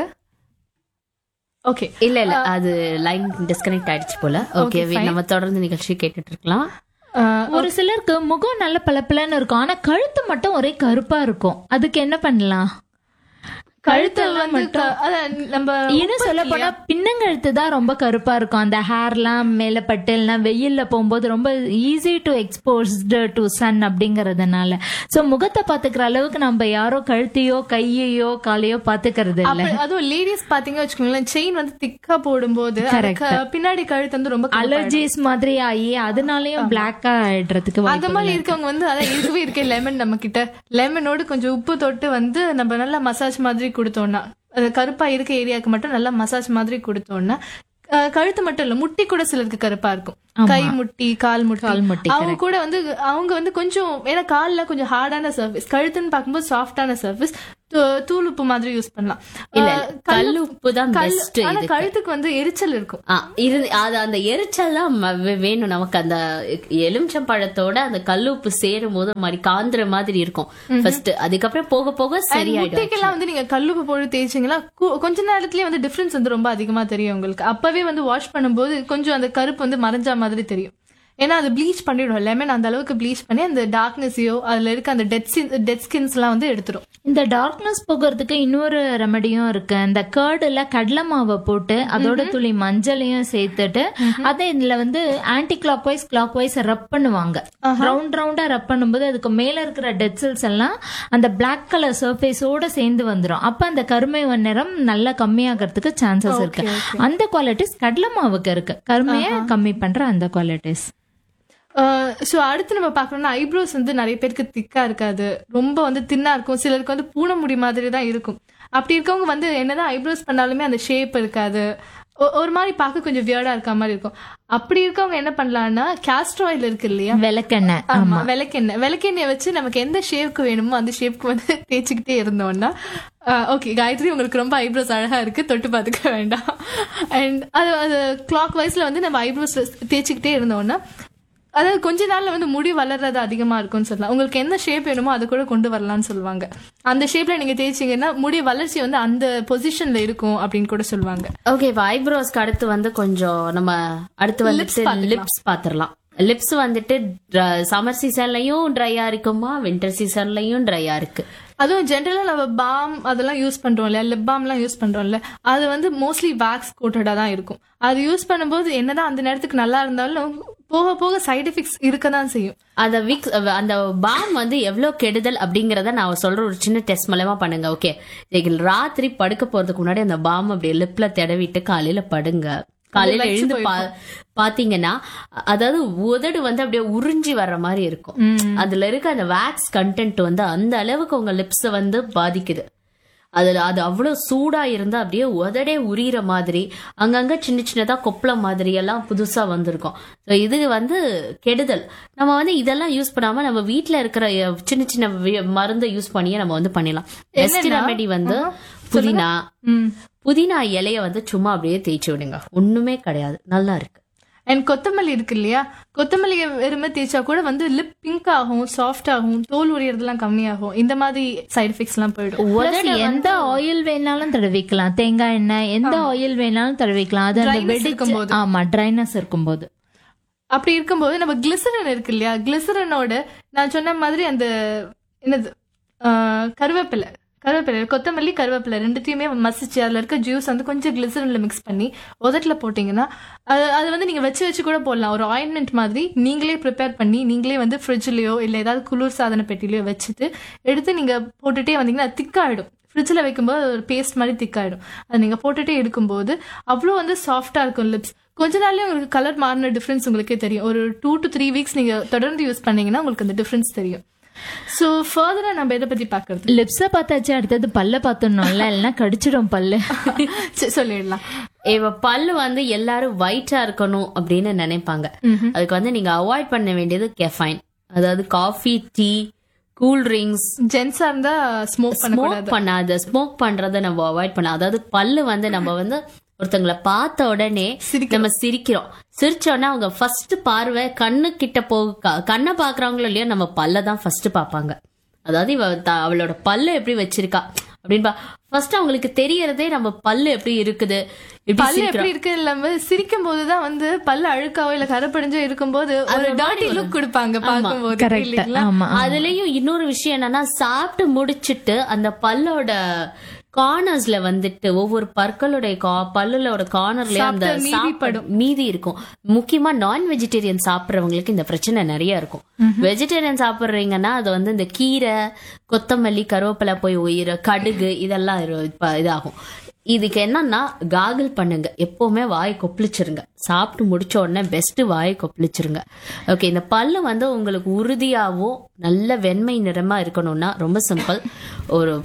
ஓகே இல்ல இல்ல அது லைன் டிஸ்கனெக்ட் ஆயிடுச்சு போல ஓகே நம்ம தொடர்ந்து நிகழ்ச்சி கேட்டுட்டு இருக்கலாம் ஒரு சிலருக்கு முகம் நல்ல பளபளன்னு இருக்கும் ஆனா கழுத்து மட்டும் ஒரே கருப்பா இருக்கும் அதுக்கு என்ன பண்ணலாம் கழுத்தை வந்து க- அதான் நம்ம இன்னும் சொல்ல போனா பின்னங்கழுத்து தான் ரொம்ப கருப்பா இருக்கும் அந்த ஹேர்லாம் மேல பட்டெல்லாம் வெயில்ல போகும்போது ரொம்ப easy to exposed to sun அப்படிங்கறதுனால சோ முகத்தை பாத்துக்கிற அளவுக்கு நம்ம யாரோ கழுத்தையோ கையையோ காலையோ பாத்துக்கிறது இல்ல அப்ப- அதுவும் லேடிஸ் பாத்தீங்க வச்சுக்கோங்களேன் செயின் வந்து திக்கா போடும்போது அது க- பின்னாடி கழுத்து வந்து ரொம்ப கருப்பா அலர்ஜிஸ் மாதிரி ஆகி அதனாலயும் பிளாக்கா ஆயிடுறதுக்கு அந்த வாய்ப்பு மாதிரி இருக்கவங்க வந்து அதான் இருக்கவே இருக்கே லெமன் நம்ம கிட்ட லெமனோடு கொஞ்சம் உப்பு தொட்டு வந்து நம்ம நல்லா மசாஜ் மாதிரி கொடுத்தோம்னா அது கருப்பா இருக்க ஏரியாவுக்கு மட்டும் நல்லா மசாஜ் மாதிரி கொடுத்தோம்னா அஹ், கழுத்து மட்டும் இல்ல முட்டி கூட சிலருக்கு கருப்பா இருக்கும் கை முட்டி கால் முட்டி கால் முட்டி, அவங்க கூட வந்து அவங்க வந்து கொஞ்சம் ஏன்னா கால்ல கொஞ்சம் ஹார்டான சர்ஃபேஸ் கழுத்துன்னு பார்க்கும்போது சாஃப்டான சர்ஃபேஸ் தூள் உப்பு மாதிரி யூஸ் பண்ணலாம் இல்ல, அஹ், கல் உப்பு தான் கல்- best ஆனா இதுக்கு. கழுத்துக்கு வந்து எரிச்சல் இருக்கும் ஆ, இது அது அந்த எரிச்சல் தான் ம- வே- வேணும் நமக்கு அந்த எலுமிச்சம் பழத்தோட அந்த கல்லுப்பு சேரும் போது ஒரு மாதிரி காந்துற மாதிரி இருக்கும் ஃபர்ஸ்ட் அதுக்கப்புறம் போக போக சரியாயிடும் முட்டைக்கெல்லாம் வந்து நீங்க கல்லுப்பு போட்டு தேய்ச்சிங்களா கு- கொஞ்ச நேரத்திலேயே வந்து டிஃபரன்ஸ் வந்து ரொம்ப அதிகமா தெரியும் உங்களுக்கு அப்பவே வந்து வாஷ் பண்ணும்போது கொஞ்சம் அந்த கருப்பு வந்து மறைஞ்ச மாதிரி தெரியும் ஏன்னா அது ப்ளீச் பண்ணிடும் லெமன் அந்த அளவுக்கு ப்ளீச் பண்ணி அந்த டார்க்னஸையோ அதுல இருக்க அந்த டெட் டெட் ஸ்கின்ஸ் எல்லாம் வந்து எடுத்துரும் இந்த டார்க்னஸ் போகிறதுக்கு இன்னொரு ரெமடியும் இருக்கு இந்த கேர்டுல கடலை மாவை போட்டு அதோட துளி மஞ்சளையும் சேர்த்துட்டு அதை இதுல வந்து anticlockwise clockwise rub பண்ணுவாங்க ரவுண்ட் ரவுண்டா ரப் பண்ணும்போது அதுக்கு மேல இருக்கிற டெட் செல்ஸ் எல்லாம் அந்த பிளாக் கலர் சர்ஃபேஸோட சேர்ந்து வந்துரும் அப்ப அந்த கருமை நிறம் நல்லா கம்மியாகிறதுக்கு சான்சஸ் இருக்கு அந்த குவாலிட்டிஸ் கடலை மாவுக்கு இருக்கு கருமையை கம்மி பண்ற அந்த குவாலிட்டிஸ் ஸோ அடுத்து நம்ம பார்க்கணும்னா ஐப்ரோஸ் வந்து நிறைய பேருக்கு திக்கா இருக்காது ரொம்ப வந்து தின்னா இருக்கும் சிலருக்கு வந்து பூனை முடி மாதிரி தான் இருக்கும் அப்படி இருக்கவங்க வந்து என்னதான் ஐப்ரோஸ் பண்ணாலுமே அந்த ஷேப் இருக்காது ஒ- ஒரு மாதிரி பார்க்க கொஞ்சம் வியர்டா இருக்க மாதிரி இருக்கும் அப்படி இருக்கவங்க என்ன பண்ணலாம்னா கேஸ்டர் ஆயில் இருக்கு இல்லையா விளக்கெண்ணெய் ஆமா விளக்கெண்ணெய் விளக்கெண்ணெய் வச்சு நமக்கு எந்த ஷேப்க்கு வேணுமோ அந்த ஷேப்க்கு வந்து தேய்ச்சிக்கிட்டே இருந்தோம்னா ஓகே காயத்ரி உங்களுக்கு ரொம்ப ஐப்ரோஸ் அழகா இருக்கு தொட்டு பார்த்துக்க வேண்டாம் அண்ட் அது அது கிளாக் வைஸ்ல வந்து நம்ம ஐப்ரோஸ் தேய்ச்சிக்கிட்டே இருந்தோம்னா அதாவது கொஞ்ச நாள்ல வந்து முடி வளர்றது அதிகமா இருக்கும்னு சொல்லலாம் உங்களுக்கு என்ன ஷேப் வேணுமோ அது கூட கொண்டு வரலாம்னு சொல்லுவாங்க அந்த ஷேப்ல நீங்க தேய்ச்சிங்கன்னா முடி வளர்ச்சி வந்து அந்த பொசிஷன்ல இருக்கும் அப்படின்னு கூட சொல்லுவாங்க ஓகே இப்போ ஐப்ரோஸ்க்கு அடுத்து வந்து கொஞ்சம் நம்ம அடுத்து வந்துட்டு லிப்ஸ் பாத்துரலாம் லிப்ஸ் வந்துட்டு சம்மர் சீசன்லயும் ட்ரையா இருக்குமா வின்டர் சீசன்லயும் ட்ரையா இருக்கு அதுவும் ஜென்ரலா நம்ம பாம் அதெல்லாம் யூஸ் பண்றோம் இல்லையா லிப் பாம்லாம் யூஸ் பண்றோம்ல அது வந்து மோஸ்ட்லி வேக்ஸ் கோட்டடா தான் இருக்கும் அது யூஸ் பண்ணும்போது என்னதான் அந்த நேரத்துக்கு நல்லா இருந்தாலும் போக போக சைடு எஃபெக்ட்ஸ் இருக்க தான் செய்யும் அந்த விக்ஸ் அந்த பாம் வந்து எவ்வளவு கெடுதல் அப்படிங்கறத நான் சொல்ற ஒரு சின்ன டெஸ்ட் மூலமா பண்ணுங்க ஓகே ராத்திரி படுக்க போறதுக்கு முன்னாடி அந்த பாம் அப்படியே லிப்ல தடவிட்டு காலையில படுங்க காலையில எழுந்து பா பாத்தீங்கன்னா அதாவது உதடு வந்து அப்படியே உறிஞ்சி வர்ற மாதிரி இருக்கும் அதுல இருக்க அந்த வேக்ஸ் கண்டென்ட் வந்து அந்த அளவுக்கு உங்க லிப்ஸ வந்து பாதிக்குது அதுல அது அவ்வளவு சூடா இருந்தா அப்படியே உதடே உரியிற மாதிரி அங்கங்க சின்ன சின்னதா கொப்பளம் மாதிரி எல்லாம் புதுசா வந்திருக்கும் So இது வந்து கெடுதல் நம்ம வந்து இதெல்லாம் யூஸ் பண்ணாம நம்ம வீட்ல இருக்கிற அஹ், சின்ன சின்ன வி- மருந்தை யூஸ் பண்ணியே நம்ம வந்து பண்ணிடலாம் பெஸ்ட் ரெமெடி வந்து புதினா புதினா இலைய வந்து சும்மா அப்படியே தேய்ச்சி விடுங்க ஒண்ணுமே கிடையாது நல்லா இருக்கு அண்ட் கொத்தமல்லி இருக்கு இல்லையா கொத்தமல்லியை வெறுமை தேய்ச்சா கூட வந்து லிப் பிங்க் ஆகும் சாஃப்ட் ஆகும் தோல் உரியறதெல்லாம் கம்மியாகும் இந்த மாதிரி சைடு எஃபெக்ட்ஸ் எல்லாம் போயிடும் உதடு எந்த ஆயில் வேணாலும் தடவிக்கலாம் தேங்காய் எண்ணெய் எந்த ஆயில் வேணாலும் தடவிக்கலாம் அது அந்த Dryness வெடிச்சு இருக்கும்போது. ஆமா ட்ரைனஸ் இருக்கும்போது அப்படி இருக்கும்போது நம்ம கிளிசரன் இருக்கு இல்லையா கிளிசரனோட நான் சொன்ன மாதிரி அந்த என்னது ஆஹ், கருவேப்பிலை கருவேப்பிலை கொத்தமல்லி கருவேப்பிலை ரெண்டுத்தையுமே மசிச்சு அதுல இருக்க ஜூஸ் வந்து கொஞ்சம் கிளிசரன்ல மிக்ஸ் பண்ணி உதட்டில் போட்டீங்கன்னா அது அது வந்து நீங்க வச்சு வச்சு கூட போடலாம் ஒரு ஆயின்மெண்ட் மாதிரி நீங்களே ப்ரிப்பேர் பண்ணி நீங்களே வந்து ஃப்ரிட்ஜ்லயோ இல்லை ஏதாவது குளிர் சாதன பெட்டிலையோ வச்சுட்டு எடுத்து நீங்க போட்டுட்டே வந்தீங்கன்னா அது திக்காயிடும் ஃப்ரிட்ஜில் வைக்கும்போது அது ஒரு பேஸ்ட் மாதிரி திக்காயிடும் அது நீங்கள் போட்டுட்டே இருக்கும்போது அவ்வளோ வந்து சாஃப்டாக இருக்கும் லிப்ஸ் கொஞ்ச நாள்லயே உங்களுக்கு கலர் மாறின டிஃப்ரென்ஸ் உங்களுக்கே தெரியும் ஒரு டூ டு த்ரீ வீக்ஸ் நீங்கள் தொடர்ந்து யூஸ் பண்ணீங்கன்னா உங்களுக்கு அந்த டிஃப்ரென்ஸ் தெரியும் ஸோ ஃபர்தராக நம்ம எதை பற்றி பார்க்கறது லிப்ஸ பார்த்தாச்சு அடுத்தது பல்ல பார்த்தோம்ல இல்லைன்னா கடிச்சிடும் பல்லு சரி, சொல்லிடலாம் இவ பல்லு வந்து எல்லாரும் ஒயிட்டா இருக்கணும் அப்படின்னு நினைப்பாங்க அதுக்கு வந்து நீங்க அவாய்ட் பண்ண வேண்டியது கெஃபைன் அதாவது காஃபி டீ கூல் ட்ரிங்க்ஸ் ஜென்ஸாக இருந்தால் ஸ்மோக் பண்ணக்கூடாது ஸ்மோக் பண்ணாத ஸ்மோக் பண்றத நம்ம அவாய்ட் பண்ண அதாவது பல்லு வந்து நம்ம வந்து ஒருத்தங்களை பார்த்த உடனே நம்ம சிரிக்கிறோம் சிரிச்சோன்னா அவங்க ஃபர்ஸ்ட் பார்வை கண்ணு கிட்ட போக கண்ணை பாக்குறாங்களோ இல்லையோ நம்ம பல்ல தான் ஃபர்ஸ்ட் பாப்பாங்க அதாவது இவ த- அவளோட பல்லு எப்படி வச்சிருக்கா அப்படின்னு ஃபர்ஸ்ட் அவங்களுக்கு தெரியறதே நம்ம பல்லு எப்படி இருக்குது எப்படி பல்லு சிரிக்கிறோம். எப்படி இருக்கு இல்லாம சிரிக்கும் போதுதான் வந்து பல்லு அழுக்காவோ இல்ல கரைப்படிஞ்சோ இருக்கும்போது ஒரு டாட்டி லுக் கொடுப்பாங்க பார்க்கும்போது கரெக்ட் இல்லைங்களா ஆமா அதுலயும் இன்னொரு விஷயம் என்னன்னா சாப்பிட்டு முடிச்சிட்டு அந்த பல்லோட கார்னர்ஸ்ல வந்துட்டு ஒவ்வொரு பற்களுடைய கா- பல்லுலோட கார்னர்லயே அந்த சாப்பிட்ட மீதி சாப்பாடு மீதி இருக்கும் முக்கியமா நான் வெஜிடேரியன் சாப்பிடுறவங்களுக்கு இந்த பிரச்சனை நிறைய இருக்கும் வெஜிடேரியன் சாப்பிடுறீங்கன்னா அது வந்து இந்த கீரை கொத்தமல்லி கருவேப்பிலை போய் உயிர் கடுகு இதெல்லாம் இரு- இப்ப இதாகும் இதுக்கு என்னன்னா காகிள் பண்ணுங்க எப்பவுமே வாய் கொப்பளிச்சிருங்க சாப்பிட்டு முடிச்ச உடனே பெஸ்ட் வாய் கொப்பளிச்சிருங்க ஓகே இந்த பல்லு வந்து உங்களுக்கு உறுதியாகவும் நல்ல வெண்மை நிறமா இருக்கணும்னா ரொம்ப சிம்பிள் ஒரு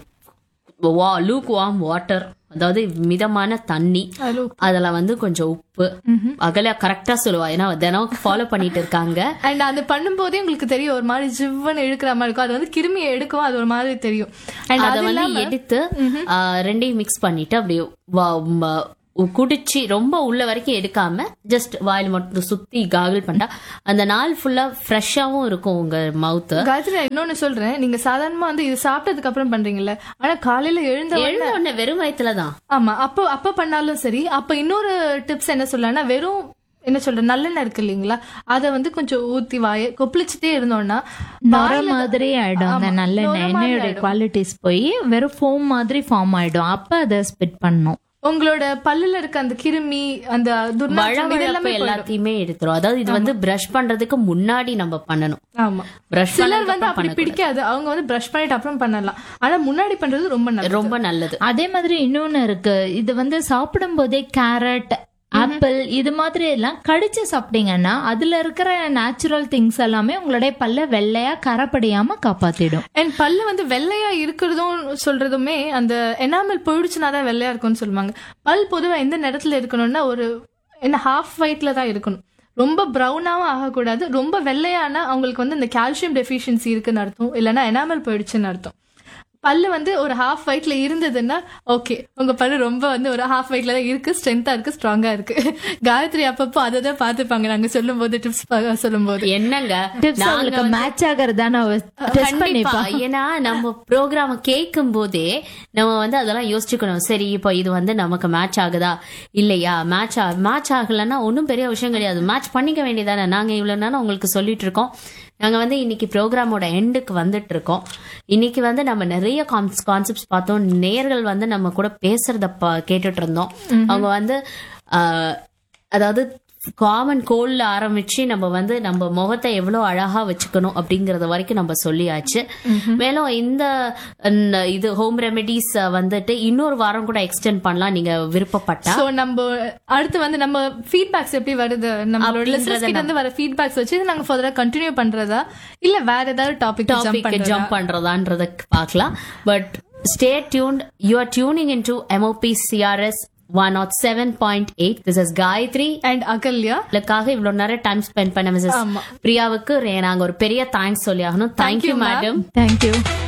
வா லூக் வாம் வாட்டர் அதாவது மிதமான தண்ணி அது அதுல வந்து கொஞ்சம் உப்பு அகல கரெக்டா சொல்லுவா ஏன்னா தினம் ஃபாலோ பண்ணிட்டு இருக்காங்க அண்ட் அது பண்ணும்போதே உங்களுக்கு தெரியும் ஒரு மாதிரி ஜிவ்வுன்னு இழுக்கிற மாதிரி இருக்கும் அது வந்து கிருமியை எடுக்கும் அது ஒரு மாதிரி தெரியும் அண்ட் அத அது வந்து இல்லாம எடுத்து ஆ, ரெண்டையும் மிக்ஸ் பண்ணிட்டு அப்படியே வா- ம- குடிச்சு ரொம்ப உள்ள வரைக்கும் எடுக்காம ஜஸ்ட் வாயில் மட்டும் சுத்தி காகிள் பண்ணா அந்த நாள் ஃபுல்லா ஃப்ரெஷ்ஷாவும் இருக்கும் உங்க மவுத் காயத்ரி நான் இன்னொன்னு சொல்றேன் நீங்க சாதாரணமா வந்து இது சாப்பிட்டதுக்கு அப்புறம் பண்றீங்கல்ல ஆனா காலையில எழுந்த உடனே- எழுந்த உடனே வெறும் வயித்துல தான் ஆமா அப்போ அப்ப பண்ணாலும் சரி அப்ப இன்னொரு டிப்ஸ் என்ன சொல்லலாம்னா வெறும் என்ன சொல்ற நல்லெண்ணெய் இருக்கு இல்லைங்களா அத வந்து கொஞ்சம் ஊத்தி வாய கொப்பளிச்சுட்டே இருந்தோம்னா நுர வாயில- மாதிரி ஆயிடும் அந்த ஆமா, நல்லெண்ணெய் நுர மாதிரி எண்ணெயோட ஆயிடும். குவாலிட்டிஸ் போய் வெறும் ஃபோம் மாதிரி ஃபார்ம் ஆயிடும் அப்ப அதை ஸ்பிட் பண்ணும் உங்களோட பல்லுல இருக்க அந்த கிருமி அந்த துர்நாற்றம் இது வழவழப்பு எல்லாமே போயிடும். எல்லாத்தையுமே எடுத்துரும் அதாவது இது வந்து பிரஷ் பண்றதுக்கு முன்னாடி நம்ம பண்ணணும் ஆமா பிரஷ் சிலர் வந்து அப்படி பிடிக்காது அவங்க வந்து பிரஷ் பண்ணிட்டு அப்புறம் பண்ணலாம் ஆனா முன்னாடி பண்றது ரொம்ப நல்லது ரொம்ப நல்லது அதே மாதிரி இன்னொன்னு இருக்கு இது வந்து சாப்பிடும் போதே கேரட் ஆப்பிள் இது மாதிரி எல்லாம் கடிச்சு சாப்பிட்டீங்கன்னா அதுல இருக்கிற நேச்சுரல் திங்ஸ் எல்லாமே உங்களுடைய பல்ல வெள்ளையா கரப்படியாம காப்பாத்திடும் அண்ட் பல்லு வந்து வெள்ளையா இருக்கிறதும் சொல்றதுமே அந்த எனாமல் போயிடுச்சுனா தான் வெள்ளையா இருக்கும்னு சொல்லுவாங்க பல் பொதுவா எந்த நேரத்துல இருக்கணும்னா ஒரு என்ன ஹாஃப் ஒயிட்ல தான் இருக்கணும் ரொம்ப ப்ரௌனாவும் ஆகக்கூடாது ரொம்ப வெள்ளையானா அவங்களுக்கு வந்து இந்த கால்சியம் டெஃபிஷியன்சி இருக்குன்னு அர்த்தம் இல்லைன்னா எனாமல் போயிடுச்சுன்னு அர்த்தம் பல்லு வந்து ஒரு ஹாஃப் ஒயிட்ல இருந்ததுன்னா ஓகே உங்க பல்லு ரொம்ப வந்து ஒரு ஹாஃப் ஒயிட்ல தான் இருக்கு ஸ்ட்ரென்த்தா இருக்கு ஸ்ட்ராங்கா இருக்கு காயத்ரி அப்பப்போ அதை தான் பார்த்துப்பாங்க நாங்க சொல்லும் போது டிப்ஸ் சொல்லும் போது என்னங்க டிப்ஸ் நாங்க உங்களுக்கு வந்து- மேட்ச் ஆகிறதா நான் டெஸ்ட் கண்டிப்பா பண்ணிப்பா ஏன்னா நம்ம ப்ரோக்ராம் கேட்கும் போதே நம்ம வந்து அதெல்லாம் யோசிச்சுக்கணும் சரி இப்போ இது வந்து நமக்கு மேட்ச் ஆகுதா இல்லையா மேட்ச் மேட்ச் ஆகலைன்னா ஒன்றும் பெரிய விஷயம் கிடையாது மேட்ச் பண்ணிக்க வேண்டியதானே நாங்க இவ்வளவு நேரம் உங்களுக்கு சொல்லிட்டு இருக்கோம் நாங்க வந்து இன்னைக்கு ப்ரோக்ராமோட எண்டுக்கு வந்துட்டு இருக்கோம் இன்னைக்கு வந்து நம்ம நிறைய கான்செப்ட்ஸ் பார்த்தோம் நேர்கள் வந்து நம்ம கூட பேசுறத ப- கேட்டுட்டு இருந்தோம் அவங்க வந்து ஆஹ், அதாவது காமன் கோல்ல ஆரம்பிச்சு நம்ம வந்து நம்ம முகத்தை எவ்வளவு அழகா வச்சுக்கணும் அப்படிங்கறது வரைக்கும் நம்ம சொல்லியாச்சு மேலும் இந்த இந்த இது ஹோம் ரெமெடிஸ் வந்துட்டு இன்னொரு வாரம் கூட எக்ஸ்டெண்ட் பண்ணலாம் நீங்க விருப்பப்பட்டா சோ நம்ம அடுத்து வந்து நம்ம ஃபீட்பேக்ஸ் எப்படி வருது நம்மளோட அப்படின்றத listeners கிட்ட இருந்து வர ஃபீட்பேக்ஸ் வச்சு நாங்க ஃபர்தரா கண்டினியூ பண்றதா இல்ல வேற ஏதாவது டாபிக் ஜம்ப் டாபிக் பண்றதா ஜம்ப் பண்றதான்றத பார்க்கலாம் but stay tuned you are tuning in to MOP CRS one nought seven point eight this is Gayathri and Ahalya இதுக்காக இவ்வளவு நேரம் டைம் ஸ்பெண்ட் பண்ண மிஸ்ஸஸ் ஆமா. பிரியாவுக்கு நாங்க ஒரு பெரிய தேங்க்ஸ் சொல்லி ஆகணும் thank you you, ma'am. Madam thank you